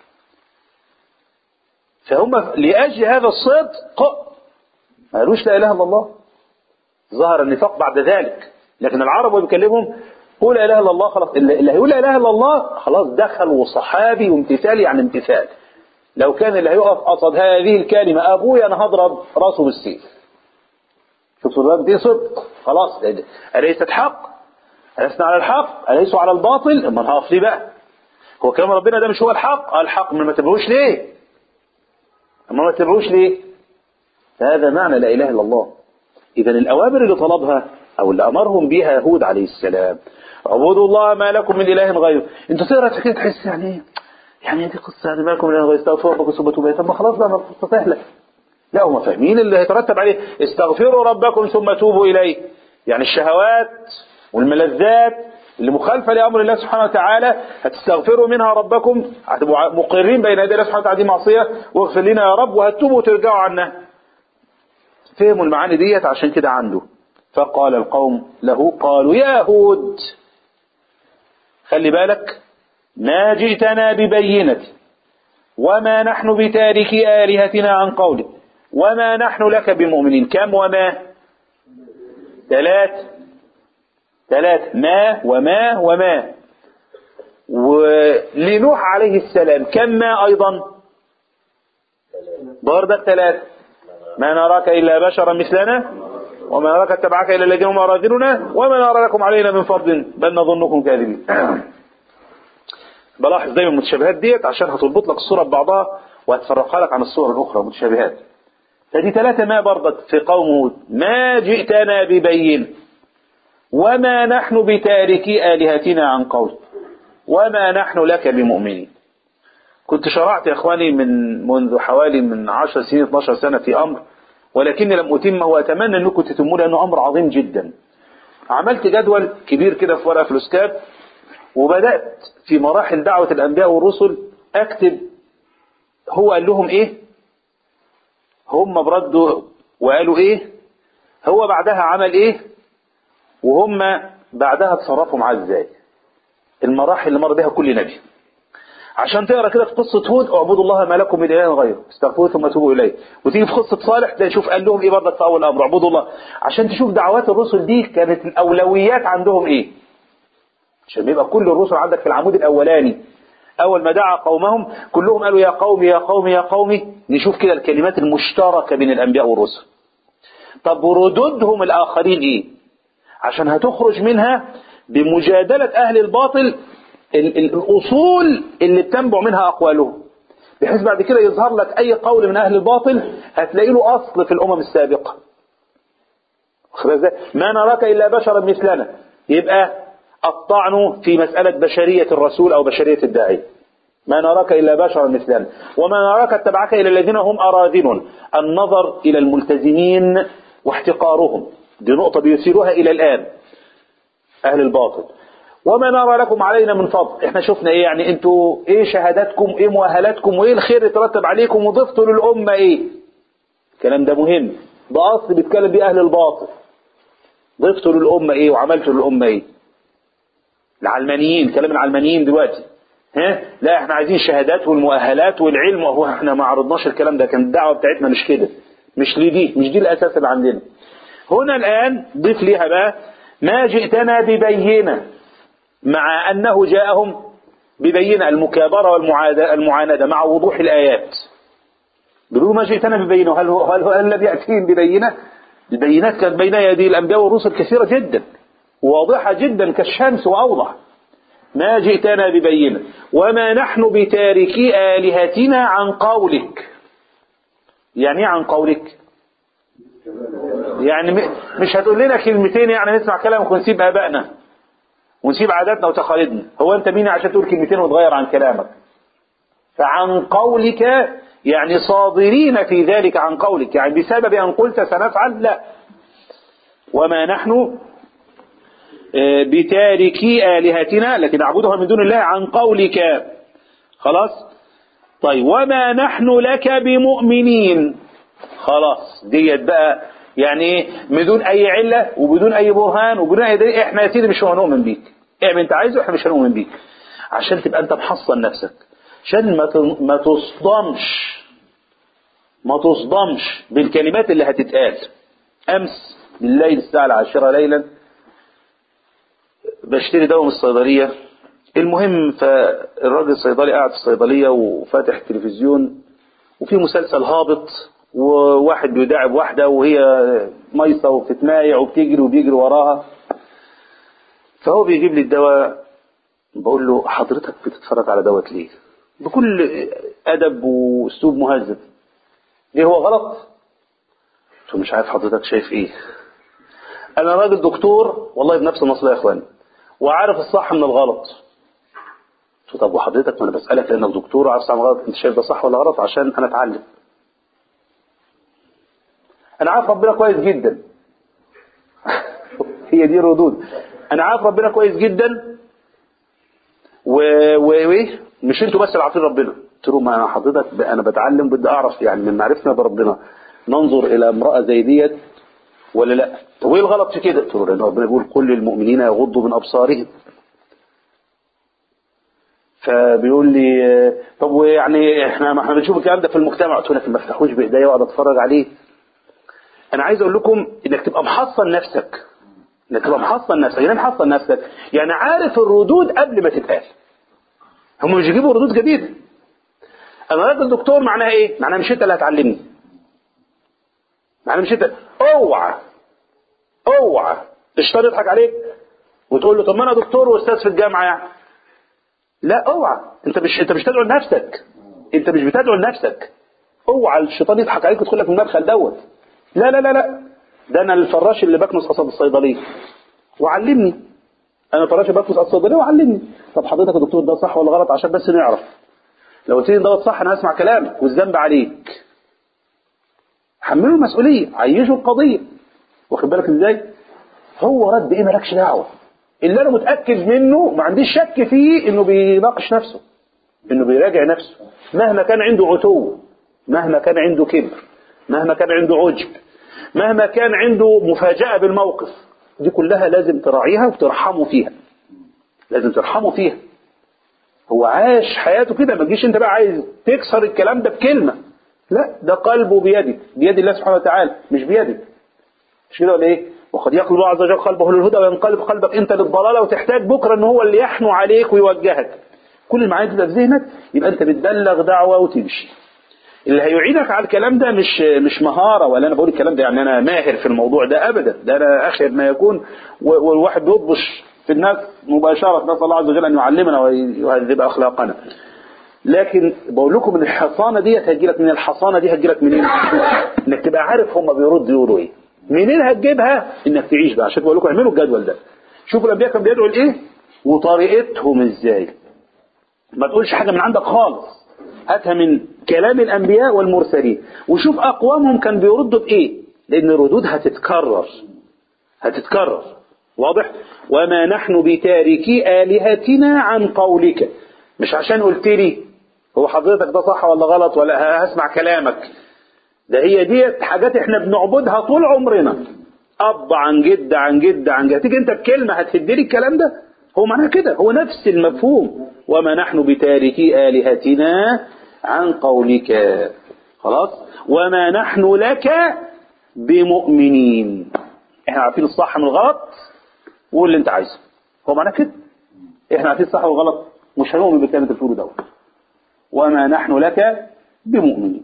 فهم لاجل هذا الصدق ما قالوش لا اله الا الله ظهر النفاق بعد ذلك لكن العرب وهو بيكلمهم قول لا اله الا الله خلاص اللي هيقول لا اله الا الله خلاص دخل وصحابي وامتثال يعني امتثال لو كان اللي هيقف قصد هذه الكلمه ابويا انا هضرب راسه بالسيف شوفوا دي صدق خلاص اليست حق ألسنا على الحق أليسوا على الباطل أما هقف ليه بقى هو كلام ربنا ده مش هو الحق قال الحق ما تبعوش ليه أما ما تبعوش ليه هذا معنى لا إله إلا الله إذا الأوامر اللي طلبها أو اللي أمرهم بها هود عليه السلام اعبدوا الله ما لكم من إله غيره أنت تقرأ الحكاية تحس يعني إيه يعني دي قصة يعني ما لكم من إله غيره استغفروا ربكم ثم توبوا طب ما خلاص بقى ما القصة سهلة لا هم فاهمين اللي هيترتب عليه استغفروا ربكم ثم توبوا إليه يعني الشهوات والملذات اللي مخالفة لأمر الله سبحانه وتعالى هتستغفروا منها ربكم هتبقوا مقرين بين يدي الله سبحانه وتعالى دي معصية واغفر لنا يا رب وهتوبوا وترجعوا عنها فهموا المعاني ديت عشان كده عنده فقال القوم له قالوا يا هود خلي بالك ما جئتنا ببينة وما نحن بتاركي آلهتنا عن قولك وما نحن لك بمؤمنين كم وما ثلاث ثلاث ما وما وما ولنوح عليه السلام كم ما أيضا برضك ثلاث ما نراك إلا بشرا مثلنا وما نراك اتبعك إلا الذين هم أراذلنا وما نرى لكم علينا من فضل بل نظنكم كاذبين بلاحظ دايما المتشابهات ديت عشان هتربط لك الصورة ببعضها وهتفرقها لك عن الصور الأخرى متشابهات فدي ثلاثة ما برضك في قوم هود ما جئتنا ببين وما نحن بتاركي آلهتنا عن قول وما نحن لك بمؤمنين كنت شرعت يا إخواني من منذ حوالي من 10 سنين 12 سنة في أمر ولكني لم أتمه وأتمنى أنكم تتموا لأنه أمر عظيم جدا عملت جدول كبير كده في ورقة فلوسكاب وبدأت في مراحل دعوة الأنبياء والرسل أكتب هو قال لهم إيه هم بردوا وقالوا إيه هو بعدها عمل إيه وهم بعدها اتصرفوا معاه ازاي المراحل اللي مر بها كل نبي عشان تقرا كده في قصه هود اعبدوا الله ما لكم من اله غيره استغفروه ثم توبوا اليه وتيجي في قصه صالح ده شوف قال لهم ايه برضك في اول امر اعبدوا الله عشان تشوف دعوات الرسل دي كانت الاولويات عندهم ايه عشان يبقى كل الرسل عندك في العمود الاولاني أول ما دعا قومهم كلهم قالوا يا قوم يا قوم يا قوم نشوف كده الكلمات المشتركة بين الأنبياء والرسل طب ردودهم الآخرين إيه عشان هتخرج منها بمجادلة أهل الباطل ال- ال- الأصول اللي بتنبع منها أقوالهم بحيث بعد كده يظهر لك أي قول من أهل الباطل هتلاقي له أصل في الأمم السابقة واخد بالك إزاي؟ ما نراك إلا بشرا مثلنا يبقى الطعن في مسألة بشرية الرسول أو بشرية الداعي ما نراك إلا بشرا مثلنا وما نراك اتبعك إلى الذين هم أراذل النظر إلى الملتزمين واحتقارهم دي نقطة بيثيروها إلى الآن أهل الباطل وما نرى لكم علينا من فضل احنا شفنا ايه يعني انتوا ايه شهاداتكم ايه مؤهلاتكم وايه الخير يترتب عليكم وضفتوا للأمة ايه الكلام ده مهم ده أصل بيتكلم بيه أهل الباطل ضفتوا للأمة ايه وعملتوا للأمة ايه العلمانيين كلام العلمانيين دلوقتي ها لا احنا عايزين شهادات والمؤهلات والعلم وهو احنا ما عرضناش الكلام ده كان الدعوه بتاعتنا مش كده مش ليه دي مش دي الاساس اللي عندنا هنا الان ضيف ليها بقى ما جئتنا ببينه مع انه جاءهم ببينه المكابره والمعاده المعانده مع وضوح الايات بيقولوا ما جئتنا ببينه هل هو هل, هو هل لم ياتيهم ببينه البينات كانت بين يدي الانبياء والرسل كثيره جدا واضحه جدا كالشمس واوضح ما جئتنا ببينة وما نحن بتاركي آلهتنا عن قولك يعني ايه عن قولك يعني م- مش هتقول لنا كلمتين يعني نسمع كلامك ونسيب آبائنا ونسيب عاداتنا وتقاليدنا هو أنت مين عشان تقول كلمتين وتغير عن كلامك فعن قولك يعني صادرين في ذلك عن قولك يعني بسبب أن قلت سنفعل لا وما نحن بتاركي آلهتنا التي نعبدها من دون الله عن قولك خلاص طيب وما نحن لك بمؤمنين خلاص ديت بقى يعني ايه بدون اي علة وبدون اي برهان وبدون اي دليل احنا يا سيدي مش هنؤمن بيك اعمل انت عايزه احنا مش هنؤمن بيك عشان تبقى انت محصن نفسك عشان ما ت- ما تصدمش ما تصدمش بالكلمات اللي هتتقال امس بالليل الساعة العاشرة ليلا بشتري دواء من الصيدلية المهم فالراجل الصيدلي قاعد في الصيدلية وفاتح التلفزيون وفي مسلسل هابط وواحد بيداعب واحدة وهي ميصة وبتتمايع وبتجري وبيجري وراها فهو بيجيب لي الدواء بقول له حضرتك بتتفرج على دوت ليه بكل أدب وأسلوب مهذب ليه هو غلط قلت له مش عارف حضرتك شايف ايه انا راجل دكتور والله بنفس المصلحه يا اخواني وعارف الصح من الغلط قلت له طب وحضرتك ما انا بسالك لانك دكتور وعارف صح من الغلط انت شايف ده صح ولا غلط عشان انا اتعلم انا عارف ربنا كويس جدا هي دي ردود انا عارف ربنا كويس جدا و و وايه مش انتوا بس اللي عارفين ربنا قلت له ما انا حضرتك ب- انا بتعلم بدي اعرف يعني من معرفتنا بربنا ننظر الى امراه زي ديت ولا لا طب وايه الغلط في كده قلت له لان ربنا بيقول كل المؤمنين يغضوا من ابصارهم فبيقول لي آه، طب ويعني احنا ما احنا بنشوف الكلام ده في المجتمع قلت له لكن ما افتحوش بايديا واقعد اتفرج عليه انا عايز اقول لكم انك تبقى محصن نفسك انك تبقى محصن نفسك يعني إيه محصن نفسك يعني عارف الردود قبل ما تتقال هم مش يجيبوا ردود جديده انا راجل دكتور معناها ايه معناها مش انت اللي هتعلمني معناها مش انت اوعى اوعى الشيطان يضحك عليك وتقول له طب ما انا دكتور واستاذ في الجامعه يعني لا اوعى انت مش انت مش تدعو لنفسك انت مش بتدعو لنفسك اوعى الشيطان يضحك عليك ويدخل لك من المدخل دوت لا لا لا لا ده انا الفراش اللي بكنس قصب الصيدليه وعلمني انا فراش بكنس قصب الصيدليه وعلمني طب حضرتك يا دكتور ده صح ولا غلط عشان بس نعرف لو قلت لي دوت صح انا هسمع كلامك والذنب عليك حمله المسؤوليه عيشه القضيه واخد بالك ازاي هو رد ايه مالكش دعوه اللي انا متاكد منه ما عنديش شك فيه انه بيناقش نفسه انه بيراجع نفسه مهما كان عنده عتو مهما كان عنده كبر مهما كان عنده عجب مهما كان عنده مفاجاه بالموقف دي كلها لازم تراعيها وترحمه فيها لازم ترحمه فيها هو عاش حياته كده ما تجيش انت بقى عايز تكسر الكلام ده بكلمه لا ده قلبه بيدك بيد الله سبحانه وتعالى مش بيدك مش كده ولا ايه وقد يقلب الله عز وجل قلبه للهدى وينقلب قلبك انت للضلاله وتحتاج بكره ان هو اللي يحنو عليك ويوجهك كل المعاني تبقى في ذهنك يبقى انت بتبلغ دعوه وتمشي اللي هيعينك على الكلام ده مش مش مهاره ولا انا بقول الكلام ده يعني انا ماهر في الموضوع ده ابدا ده انا اخر ما يكون و- والواحد بيضبش في الناس مباشره نسال الله عز وجل ان يعلمنا ويهذب اخلاقنا لكن بقول لكم ان الحصانه دي هتجيلك من الحصانه دي هتجيلك منين؟ انك تبقى عارف هم بيردوا يقولوا ايه. منين هتجيبها؟ انك تعيش بقى عشان بقول لكم اعملوا الجدول ده. شوفوا الانبياء كانوا بيدعوا لايه؟ وطريقتهم ازاي. ما تقولش حاجه من عندك خالص. هاتها من كلام الانبياء والمرسلين وشوف اقوامهم كان بيردوا بايه؟ لان الردود هتتكرر. هتتكرر. واضح؟ وما نحن بتاركي الهتنا عن قولك. مش عشان قلت لي هو حضرتك ده صح ولا غلط ولا هسمع كلامك ده هي ديت حاجات احنا بنعبدها طول عمرنا اب عن جد عن جد عن جد تيجي انت بكلمه هتهد لي الكلام ده هو معناها كده هو نفس المفهوم وما نحن بتاركي الهتنا عن قولك خلاص وما نحن لك بمؤمنين احنا عارفين الصح من الغلط وقول اللي انت عايزه هو معناه كده احنا عارفين الصح والغلط مش هنؤمن بالكلام اللي بتقوله دوت وما نحن لك بمؤمنين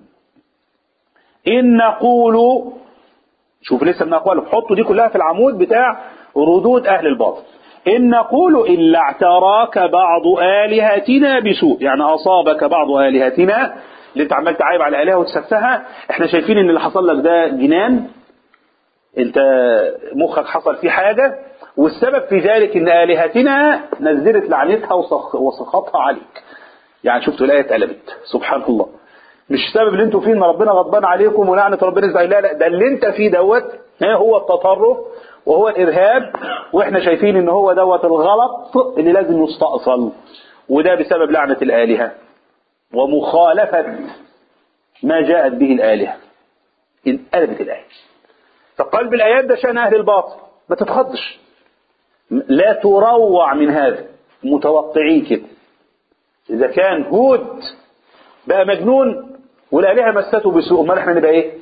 إن نقول شوف لسه من أقواله حطوا دي كلها في العمود بتاع ردود أهل الباطل إن نقول إلا اعتراك بعض آلهتنا بسوء يعني أصابك بعض آلهتنا اللي انت عمال تعايب على الآلهة وتسفها احنا شايفين ان اللي حصل لك ده جنان انت مخك حصل فيه حاجة والسبب في ذلك ان آلهتنا نزلت لعنتها وسخ- وسخطها عليك يعني شفتوا الآية اتقلبت سبحان الله مش السبب اللي انتوا فيه ان ربنا غضبان عليكم ولعنة ربنا ازاي لا لا ده اللي انت فيه دوت ها هو التطرف وهو الارهاب واحنا شايفين ان هو دوت الغلط اللي لازم يستأصل وده بسبب لعنة الآلهة ومخالفة ما جاءت به الآلهة انقلبت الآية فقلب الآيات ده شأن أهل الباطل ما تتخضش لا تروع من هذا متوقعين كده إذا كان هود بقى مجنون والآلهة مسته بسوء امال احنا نبقى ايه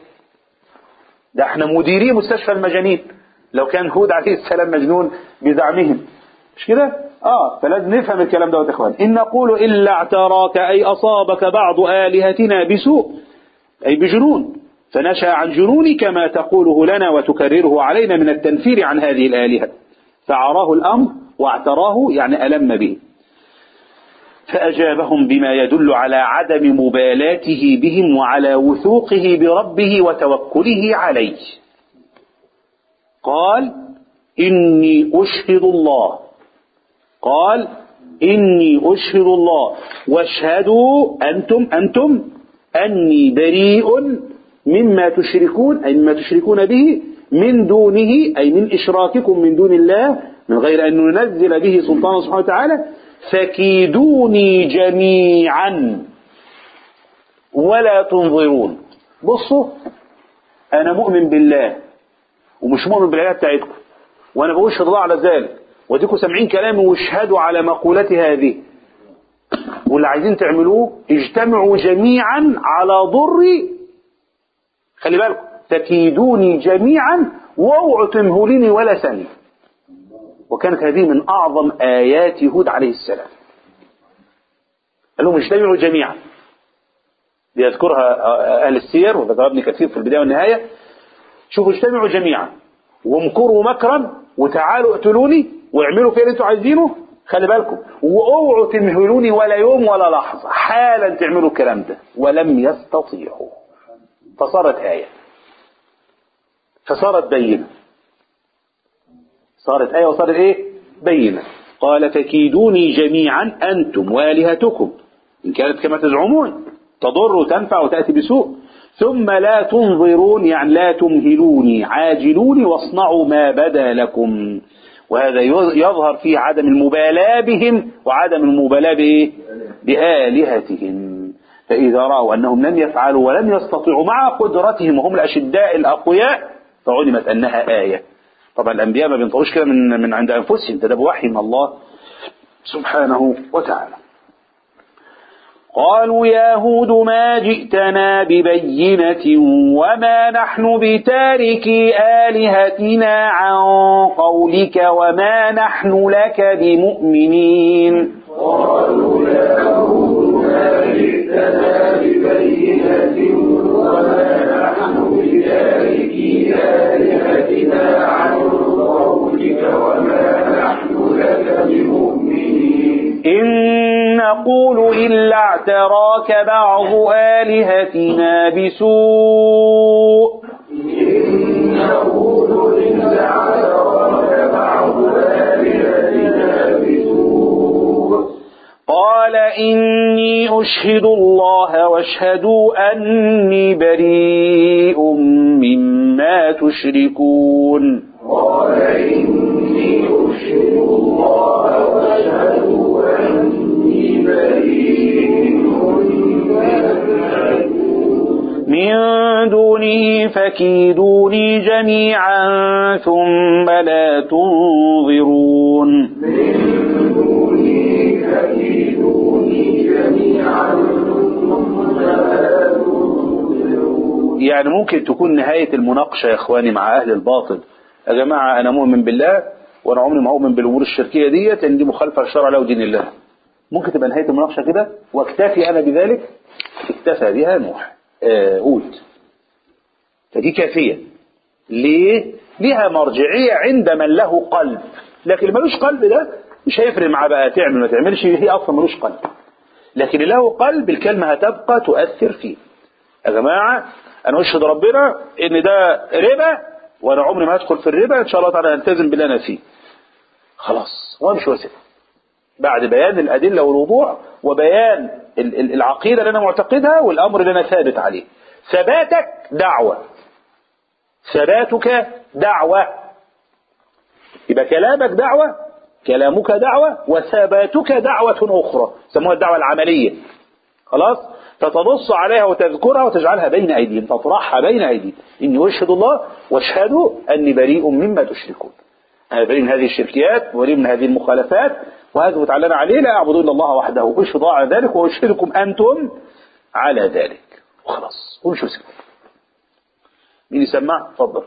ده احنا مديري مستشفى المجانين لو كان هود عليه السلام مجنون بزعمهم مش كده اه فلازم نفهم الكلام ده يا اخوان ان نقول الا اعتراك اي اصابك بعض الهتنا بسوء اي بجنون فنشا عن جنونك ما تقوله لنا وتكرره علينا من التنفير عن هذه الالهه فعراه الامر واعتراه يعني الم به فأجابهم بما يدل على عدم مبالاته بهم وعلى وثوقه بربه وتوكله عليه قال إني أشهد الله قال إني أشهد الله واشهدوا أنتم أنتم أني بريء مما تشركون أي مما تشركون به من دونه أي من إشراككم من دون الله من غير أن ننزل به سلطانه سبحانه وتعالى فكيدوني جميعا ولا تنظرون بصوا أنا مؤمن بالله ومش مؤمن بالآيات بتاعتكم وأنا بشهد الله على ذلك وديكم سامعين كلامي واشهدوا على مقولتي هذه واللي عايزين تعملوه اجتمعوا جميعا على ضري خلي بالكم تكيدوني جميعا واوعوا تمهلوني ولا ثانيه وكانت هذه من أعظم آيات هود عليه السلام قال لهم اجتمعوا جميعا بيذكرها أهل السير وذكر ابن كثير في البداية والنهاية شوفوا اجتمعوا جميعا وامكروا مكرا وتعالوا اقتلوني واعملوا فيا اللي انتوا عايزينه خلي بالكم واوعوا تمهلوني ولا يوم ولا لحظة حالا تعملوا الكلام ده ولم يستطيعوا فصارت آية فصارت بينة صارت آية وصارت إيه بينة قال فكيدوني جميعا أنتم والهتكم إن كانت كما تزعمون تضر وتنفع وتأتي بسوء ثم لا تنظرون يعني لا تمهلوني عاجلوني واصنعوا ما بدا لكم وهذا يظهر فيه عدم المبالاة بهم وعدم المبالاة بإيه؟ بآلهتهم فإذا رأوا أنهم لم يفعلوا ولم يستطيعوا مع قدرتهم وهم الأشداء الأقوياء فعلمت أنها آية طبعا الأنبياء ما بينطروش كده من, من عند أنفسهم ده, ده بوحي من الله سبحانه وتعالى قالوا يا هود ما جئتنا ببينة وما نحن بتاركي آلهتنا عن قولك وما نحن لك بمؤمنين إن نقول إلا اعتراك بعض آلهتنا بسوء قال إني أشهد الله واشهدوا أني بريء مما تشركون من دونه فكيدوني جميعا ثم لا تنظرون يعني ممكن تكون نهاية المناقشة يا إخواني مع أهل الباطل يا جماعة أنا مؤمن بالله وأنا عمري ما أؤمن بالأمور الشركية ديت لأن دي مخالفة للشرع لا ودين الله ممكن تبقى نهاية المناقشة كده واكتفي أنا بذلك اكتفى بها نوح آه هود فدي كافية ليه؟ ليها مرجعية عند من له قلب لكن اللي ملوش قلب ده مش هيفرق معاه بقى تعمل ما تعملش هي أصلا ملوش قلب لكن اللي له قلب الكلمة هتبقى تؤثر فيه يا جماعة أنا أشهد ربنا إن ده ربا وأنا عمري ما هدخل في الربا إن شاء الله تعالى ألتزم باللي أنا فيه خلاص وامشي واسيب بعد بيان الأدلة والوضوح وبيان ال- ال- العقيدة اللي أنا معتقدها والأمر اللي أنا ثابت عليه ثباتك دعوة ثباتك دعوة يبقى كلامك دعوة كلامك دعوة وثباتك دعوة أخرى سموها الدعوة العملية خلاص فتبص عليها وتذكرها وتجعلها بين أيديهم تطرحها بين أيديهم إني أشهد الله واشهدوا أني بريء مما تشركون أنا بريء من هذه الشركيات وبريء من هذه المخالفات وهذا متعلن عليه لا أعبد إلا الله وحده أشهد على ذلك وأشهدكم أنتم على ذلك وخلاص قول شو اسمه مين يسمع تفضل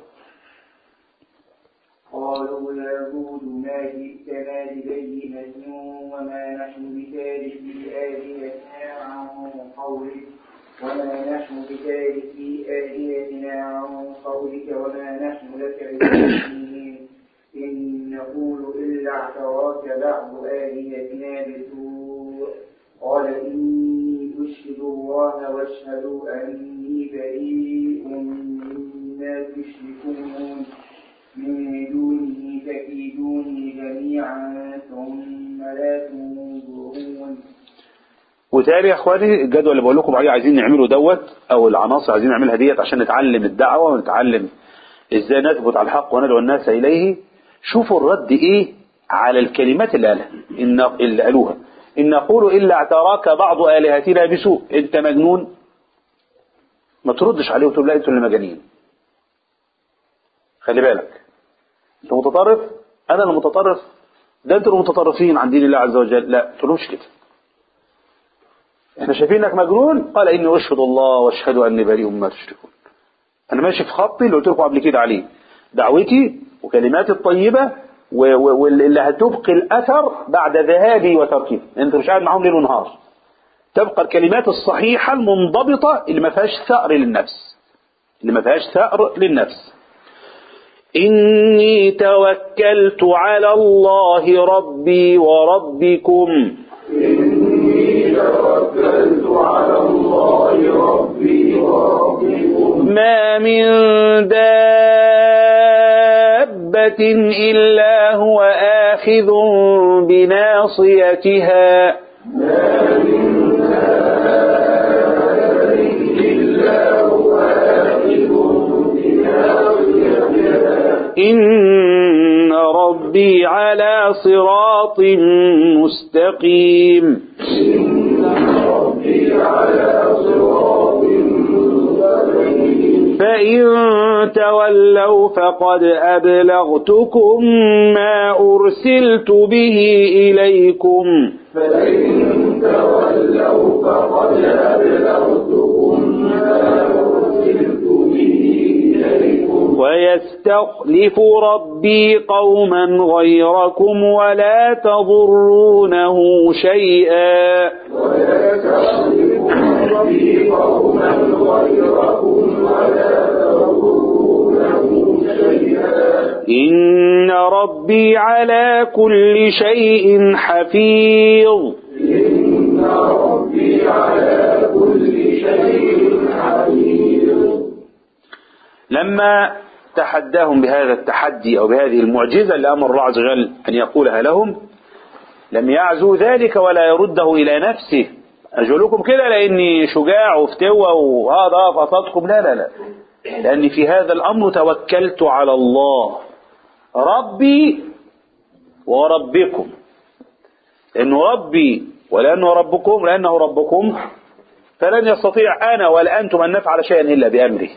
قالوا يا هود ما جئتنا ببينة وما نحن بتاركي آلهتنا عن قولك وما نحن بتاركي آلهتنا عن قولك وما نحن لك بمؤمنين إن نقول إلا اعتراك بعض آلهتنا بسوء قال إني أشهد الله واشهدوا أني بريء مما تشركون من دونه فكيدوني جميعا ثم لا تنظرون وتاني يا اخواني الجدول اللي بقول لكم عليه عايزين نعمله دوت او العناصر عايزين نعملها ديت عشان نتعلم الدعوه ونتعلم ازاي نثبت على الحق وندعو الناس اليه شوفوا الرد ايه على الكلمات اللي قالها إن اللي قالوها ان نقول الا اعتراك بعض الهتنا بسوء انت مجنون ما تردش عليه وتقول لا انتوا اللي مجانين خلي بالك انت متطرف انا اللي متطرف ده انتوا المتطرفين عن دين الله عز وجل لا تقولوش كده احنا شايفين انك مجنون قال اني اشهد الله واشهد اني بريء مما تشركون انا ماشي في خطي اللي قلت لكم قبل كده عليه دعوتي وكلماتي الطيبه و- و- واللي هتبقي الاثر بعد ذهابي وتركي انت مش قاعد معاهم ليل ونهار تبقى الكلمات الصحيحه المنضبطه اللي ما فيهاش ثأر للنفس اللي ما فيهاش ثأر للنفس إني توكلت على الله ربي وربكم ما من دابة إلا هو آخذ بناصيتها إن ربي على صراط مستقيم فإن تولوا فقد أبلغتكم ما أرسلت به إليكم ويستخلف ربي قوما غيركم ولا تضرونه شيئا إن ربي على كل شيء حفيظ لما تحداهم بهذا التحدي أو بهذه المعجزة اللي أمر الله عز وجل أن يقولها لهم لم يعزو ذلك ولا يرده إلى نفسه أجل لكم كده لأني شجاع وفتوى وهذا فصدكم لا لا لا لأني في هذا الأمر توكلت على الله ربي وربكم لأنه ربي ولأنه ربكم لأنه ربكم فلن يستطيع أنا ولا أنتم أن نفعل شيئا إلا بأمره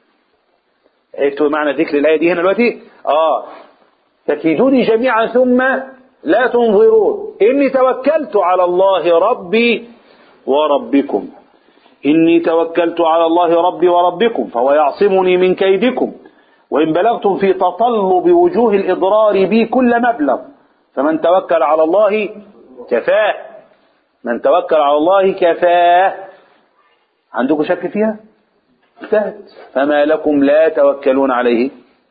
عرفتوا معنى ذكر الآية دي هنا دلوقتي آه فكيدوني جميعا ثم لا تنظرون إني توكلت على الله ربي وربكم إني توكلت على الله ربي وربكم فهو يعصمني من كيدكم وإن بلغتم في تطلب وجوه الإضرار بي كل مبلغ فمن توكل على الله كفاه من توكل على الله كفاه عندكم شك فيها انتهت فما لكم لا توكلون عليه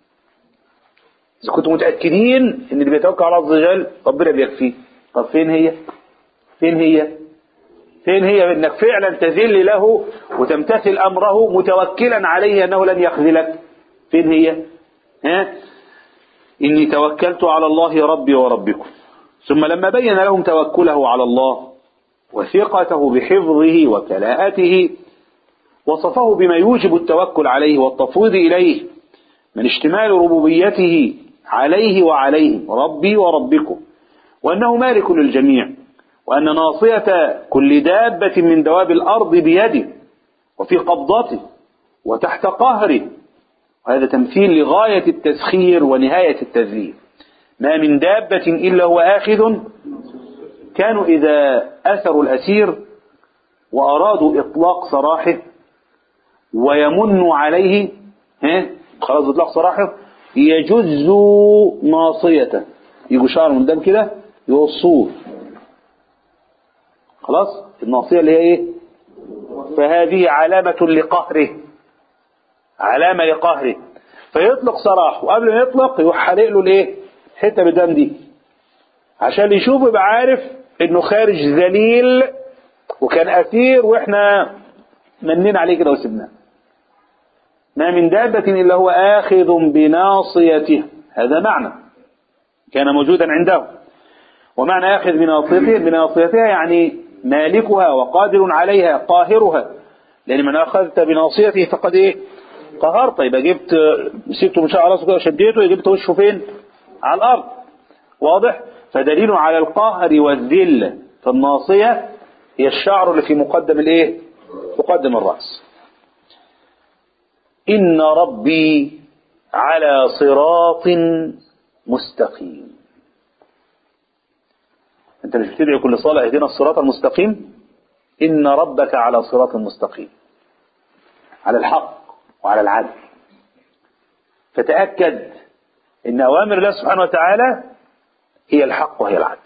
إذا كنتم متأكدين إن اللي بيتوكل على الله عز وجل ربنا بيكفيه طب فين هي فين هي فين هي انك فعلا تذل له وتمتثل امره متوكلا عليه انه لن يخذلك فين هي ها اني توكلت على الله ربي وربكم ثم لما بين لهم توكله على الله وثقته بحفظه وكلاءته وصفه بما يوجب التوكل عليه والتفويض إليه من اشتمال ربوبيته عليه وعليه ربي وربكم وأنه مالك للجميع وأن ناصية كل دابة من دواب الأرض بيده وفي قبضته وتحت قهره وهذا تمثيل لغاية التسخير ونهاية التذليل ما من دابة إلا هو آخذ كانوا إذا أثروا الأسير وأرادوا إطلاق سراحه ويمن عليه ها خلاص إطلاق سراحه يجزوا ناصيته يجوا شعر من دم كده يوصوه خلاص الناصية اللي هي ايه فهذه علامة لقهره علامة لقهره فيطلق سراحه وقبل ما يطلق يروح حالق له الايه حته بالدم دي عشان يشوف يبقى عارف انه خارج ذليل وكان اسير واحنا منين عليه كده وسبناه ما من دابة إلا هو آخذ بناصيته هذا معنى كان موجودا عنده ومعنى آخذ بناصيته بناصيتها يعني مالكها وقادر عليها قاهرها لأن من أخذت بناصيته فقد إيه قهرت يبقى جبت مسكته من شعر راسه كده وشديته جبت وشه فين على الأرض واضح فدليل على القهر والذل فالناصية هي الشعر اللي في مقدم الإيه مقدم الرأس إن ربي على صراط مستقيم أنت مش بتدعي كل صلاة اهدنا الصراط المستقيم إن ربك على صراط مستقيم على الحق وعلى العدل فتأكد إن أوامر الله سبحانه وتعالى هي الحق وهي العدل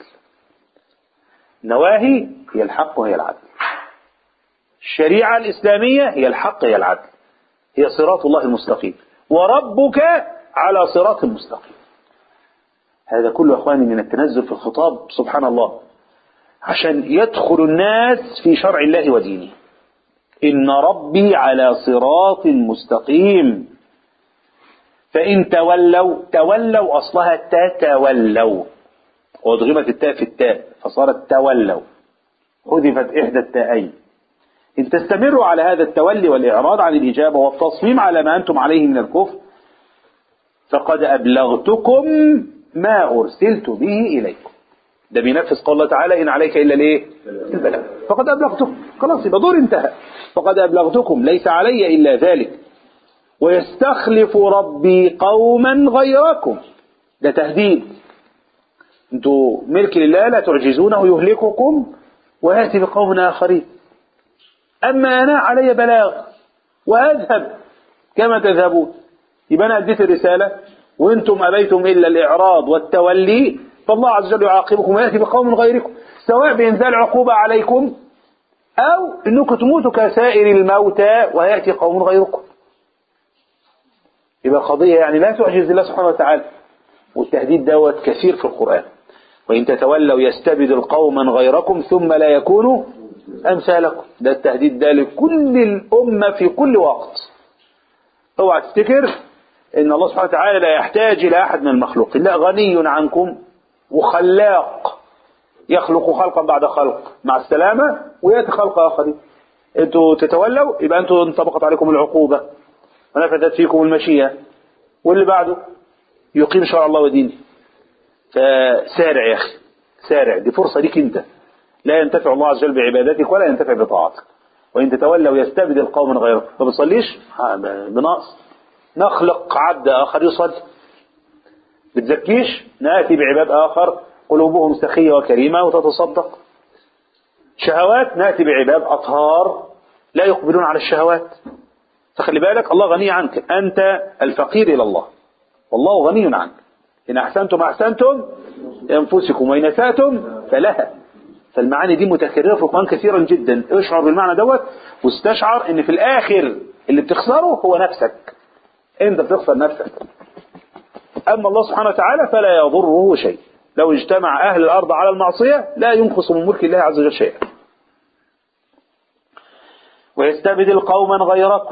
نواهي هي الحق وهي العدل الشريعة الإسلامية هي الحق هي العدل هي صراط الله المستقيم وربك على صراط مستقيم هذا كله أخواني من التنزل في الخطاب سبحان الله عشان يدخل الناس في شرع الله ودينه إن ربي على صراط مستقيم فإن تولوا تولوا أصلها تتولوا وأضغمت التاء في التاء فصارت تولوا حذفت إحدى التاءين إن تستمروا على هذا التولي والإعراض عن الإجابة والتصميم على ما أنتم عليه من الكفر فقد أبلغتكم ما أرسلت به إليكم ده بينفذ قول الله تعالى إن عليك إلا الإيه البلاغ فقد أبلغتكم خلاص يبقى دور انتهى فقد أبلغتكم ليس علي إلا ذلك ويستخلف ربي قوما غيركم ده تهديد انتوا ملك لله لا تعجزونه يهلككم ويأتي بقوم آخرين أما أنا علي بلاغ وأذهب كما تذهبون يبقى أنا أديت الرسالة وأنتم أبيتم إلا الإعراض والتولي فالله عز وجل يعاقبكم ويأتي بقوم غيركم سواء بإنزال عقوبة عليكم أو أنكم تموتوا كسائر الموتى ويأتي قوم غيركم يبقى قضية يعني لا تعجز الله سبحانه وتعالى والتهديد دوت كثير في القرآن وإن تتولوا يستبدل قوما غيركم ثم لا يكونوا أمثالكم ده التهديد ده لكل الأمة في كل وقت اوعى تفتكر ان الله سبحانه وتعالى لا يحتاج الى احد من المخلوقين لا غني عنكم وخلاق يخلق خلقا بعد خلق مع السلامة ويأتي خلق آخرين انتوا تتولوا يبقى انتوا انطبقت عليكم العقوبة ونفذت فيكم المشيئة واللي بعده يقيم شرع الله ودينه فسارع يا أخي سارع دي فرصة ليك انت لا ينتفع الله عز وجل بعبادتك ولا ينتفع بطاعتك وإن تتولوا يستبدل قوما غيرك ما بتصليش بنقص نخلق عبد آخر يصلي بتزكيش نأتي بعباد آخر قلوبهم سخية وكريمة وتتصدق شهوات نأتي بعباد أطهار لا يقبلون على الشهوات فخلي بالك الله غني عنك أنت الفقير إلى الله والله غني عنك إن أحسنتم أحسنتم لأنفسكم وإن أسأتم فلها فالمعاني دي متكررة في القرآن كثيرا جدا اشعر بالمعنى دوت واستشعر ان في الاخر اللي بتخسره هو نفسك انت بتخسر نفسك اما الله سبحانه وتعالى فلا يضره شيء لو اجتمع اهل الارض على المعصية لا ينقص من ملك الله عز وجل شيئا ويستبدل قوما غيركم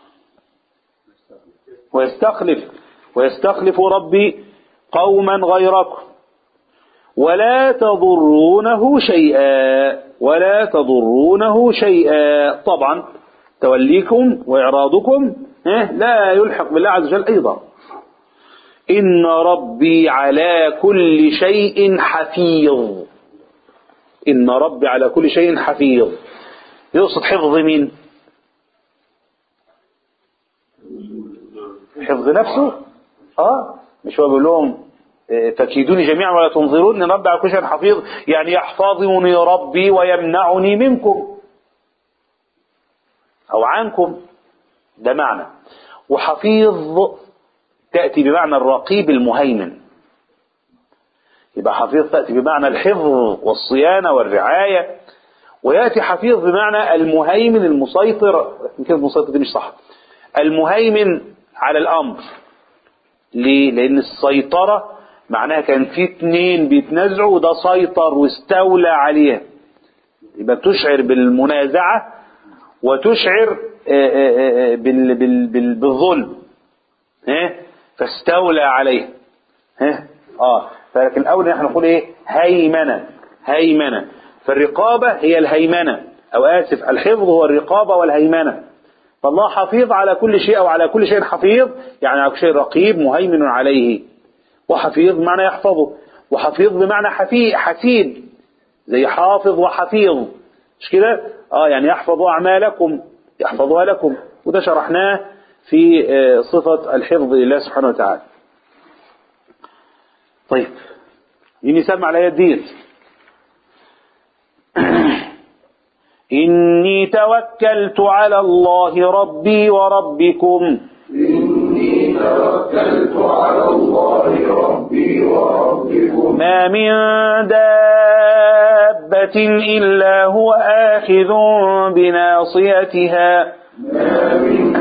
ويستخلف ويستخلف ربي قوما غيركم ولا تضرونه شيئا ولا تضرونه شيئا طبعا توليكم وإعراضكم لا يلحق بالله عز وجل أيضا إن ربي على كل شيء حفيظ إن ربي على كل شيء حفيظ يقصد حفظ مين حفظ نفسه اه مش هو بيقول لهم فكيدوني جميعا ولا تنظرون ان ربي على كل شيء حفيظ يعني يحفظني ربي ويمنعني منكم او عنكم ده معنى وحفيظ تأتي بمعنى الرقيب المهيمن يبقى حفيظ تأتي بمعنى الحفظ والصيانة والرعاية ويأتي حفيظ بمعنى المهيمن المسيطر يمكن المسيطر دي مش صح المهيمن على الأمر ليه؟ لأن السيطرة معناها كان في اتنين بيتنازعوا وده سيطر واستولى عليها يبقى تشعر بالمنازعة وتشعر بال بال بال بالظلم ها فاستولى عليه ها اه فلكن الاول نحن نقول ايه هيمنه هيمنه فالرقابه هي الهيمنه او اسف الحفظ هو الرقابه والهيمنه فالله حفيظ على كل شيء او على كل شيء حفيظ يعني على كل شيء رقيب مهيمن عليه وحفيظ بمعنى يحفظه وحفيظ بمعنى حفي حسيب زي حافظ وحفيظ مش كده اه يعني يحفظ اعمالكم يحفظها لكم وده شرحناه في صفة الحفظ لله سبحانه وتعالى طيب مين يسمع الآيات ديت إني توكلت على الله ربي وربكم إني توكلت على الله ربي وربكم ما من دابة إلا هو آخذ بناصيتها ما من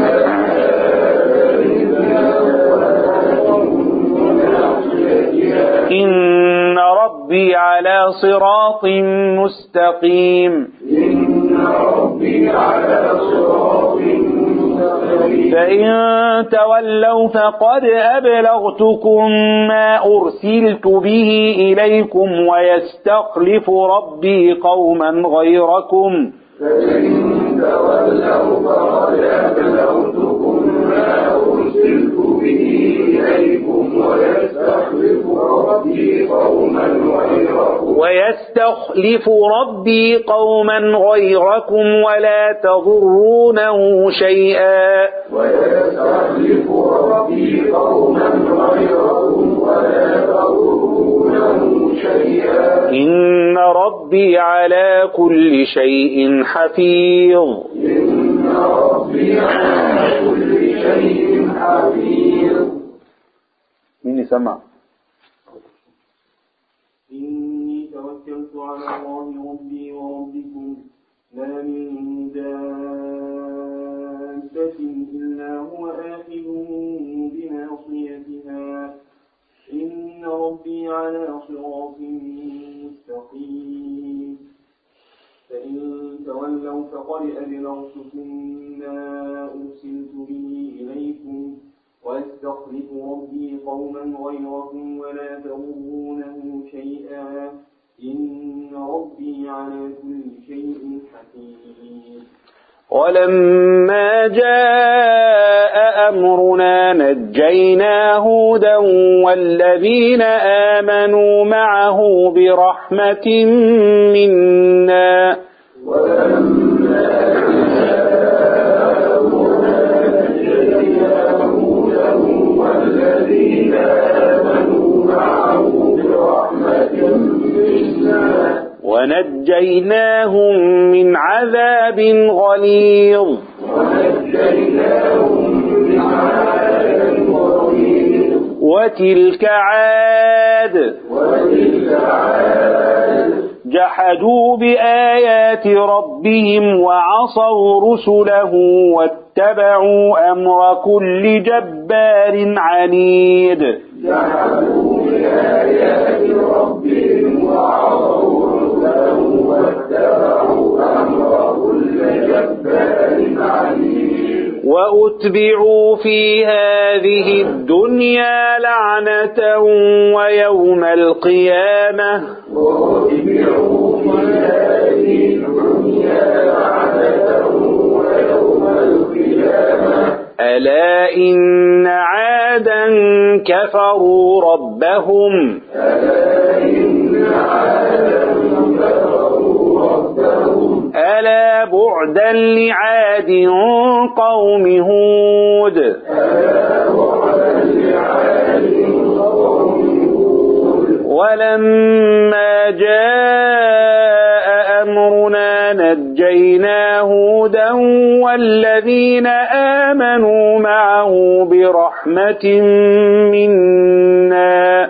إن ربي على صراط مستقيم إن ربي على صراط مستقيم فإن تولوا فقد أبلغتكم ما أرسلت به إليكم ويستخلف ربي قوما غيركم فإن تولوا فقد أبلغتكم ما أرسلت به إليكم ويستخلف ربي قوما غيركم ويستخلف ربي قوما غيركم ولا تضرونه شيئا ويستخلف ربي قوما غيركم ولا تضرونه شيئا إن ربي على كل شيء حفيظ إن ربي على كل شيء حفيظ مين يسمع إني توكلت على الله ربي وربكم ما من دابة إلا هو آخذ بناصيتها إن ربي على صراط مستقيم فإن تولوا فقد أبلغتكم ما أرسلت به إليكم ويستخلف ربي قوما غيركم ولا تضرونه شيئا إن ربي على كل شيء حكيم ولما جاء أمرنا نجينا هودا والذين آمنوا معه برحمة منا والذين آمنوا معه برحمة منا ونجيناهم من عذاب غليظ ونجيناهم من عذاب غليظ وتلك عاد وتلك عاد جحدوا بآيات ربهم وعصوا رسله واتبعوا أمر كل جبار عنيد جحدوا بآيات ربهم وعصوا رسله واتبعوا أمر كل جبار عنيد وأتبعوا في هذه الدنيا لعنة ويوم القيامة واتبعوا في هذه الدنيا لعنة ويوم القيامة ألا إن عادا كفروا ربهم ألا إن عادا كفروا ربهم ألا بعدا لعاد قوم هود ألا بعدا لعاد قوم هود ولما جاء أمرنا نجينا هودا والذين آمنوا معه برحمة منا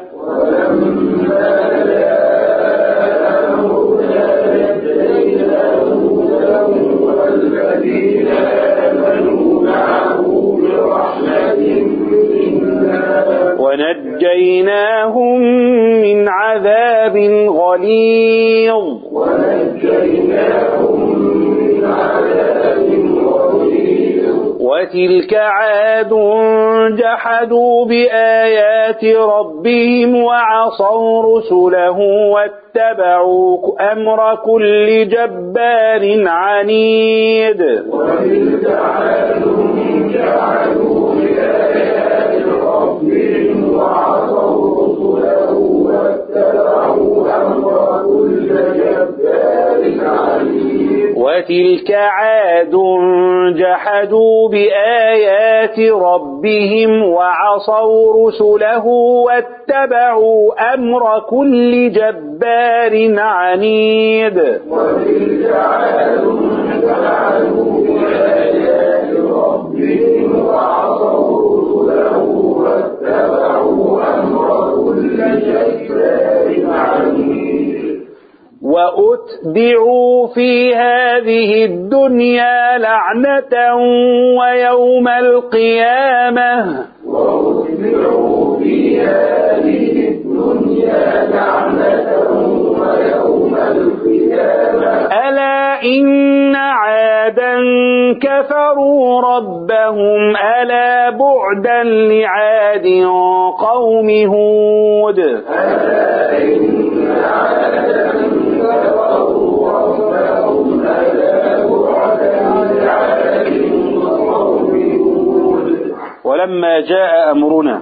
والذين آمنوا معه برحمة منا ونجيناهم من عذاب غليظ ونجيناهم من عذاب غليظ وتلك عاد جحدوا بآيات ربهم وعصوا رسله واتبعوا أمر كل جبار عنيد وتلك عاد جعلوا بآيات ربهم وعصوا رسله واتبعوا أمر كل جبار عنيد وتلك عاد جحدوا بآيات ربهم وعصوا رسله واتبعوا أمر كل جبار عنيد وتلك عاد جعلوا بآيات ربهم وعصوا رسله واتبعوا أمر كل جبار عنيد وأتبعوا في هذه الدنيا لعنة ويوم القيامة وأتبعوا في هذه الدنيا لعنة ويوم القيامة ألا إن عادا كفروا ربهم ألا بعدا لعاد قوم هود ألا إن عادا كفروا ربهم ألا بعدا لعاد قوم هود ولما جاء أمرنا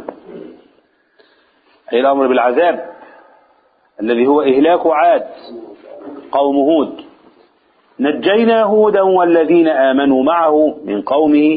أي الأمر بالعذاب الذي هو إهلاك عاد قوم هود نجينا هودا والذين آمنوا معه من قومه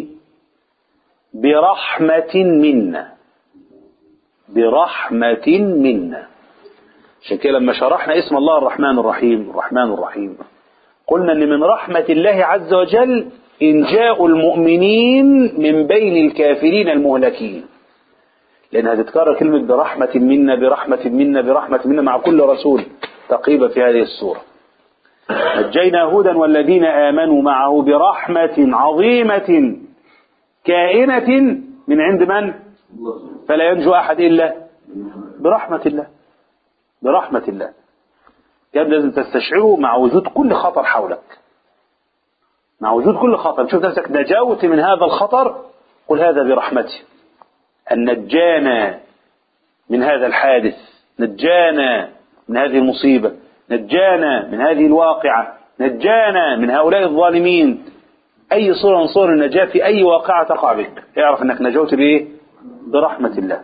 برحمة منا برحمة منا عشان كده لما شرحنا اسم الله الرحمن الرحيم الرحمن الرحيم قلنا ان من رحمة الله عز وجل إنجاء المؤمنين من بين الكافرين المهلكين لأنها تتكرر كلمة برحمة منا برحمة منا برحمة منا مع كل رسول تقريبا في هذه السورة نجينا هودا والذين آمنوا معه برحمة عظيمة كائنة من عند من فلا ينجو أحد إلا برحمة الله برحمة الله كان لازم تستشعره مع وجود كل خطر حولك مع وجود كل خطر شوف نفسك نجوت من هذا الخطر قل هذا برحمته أن نجانا من هذا الحادث نجانا من هذه المصيبة نجانا من هذه الواقعة نجانا من هؤلاء الظالمين أي صورة من صور النجاة في أي واقعة تقع بك اعرف أنك نجوت بإيه برحمة الله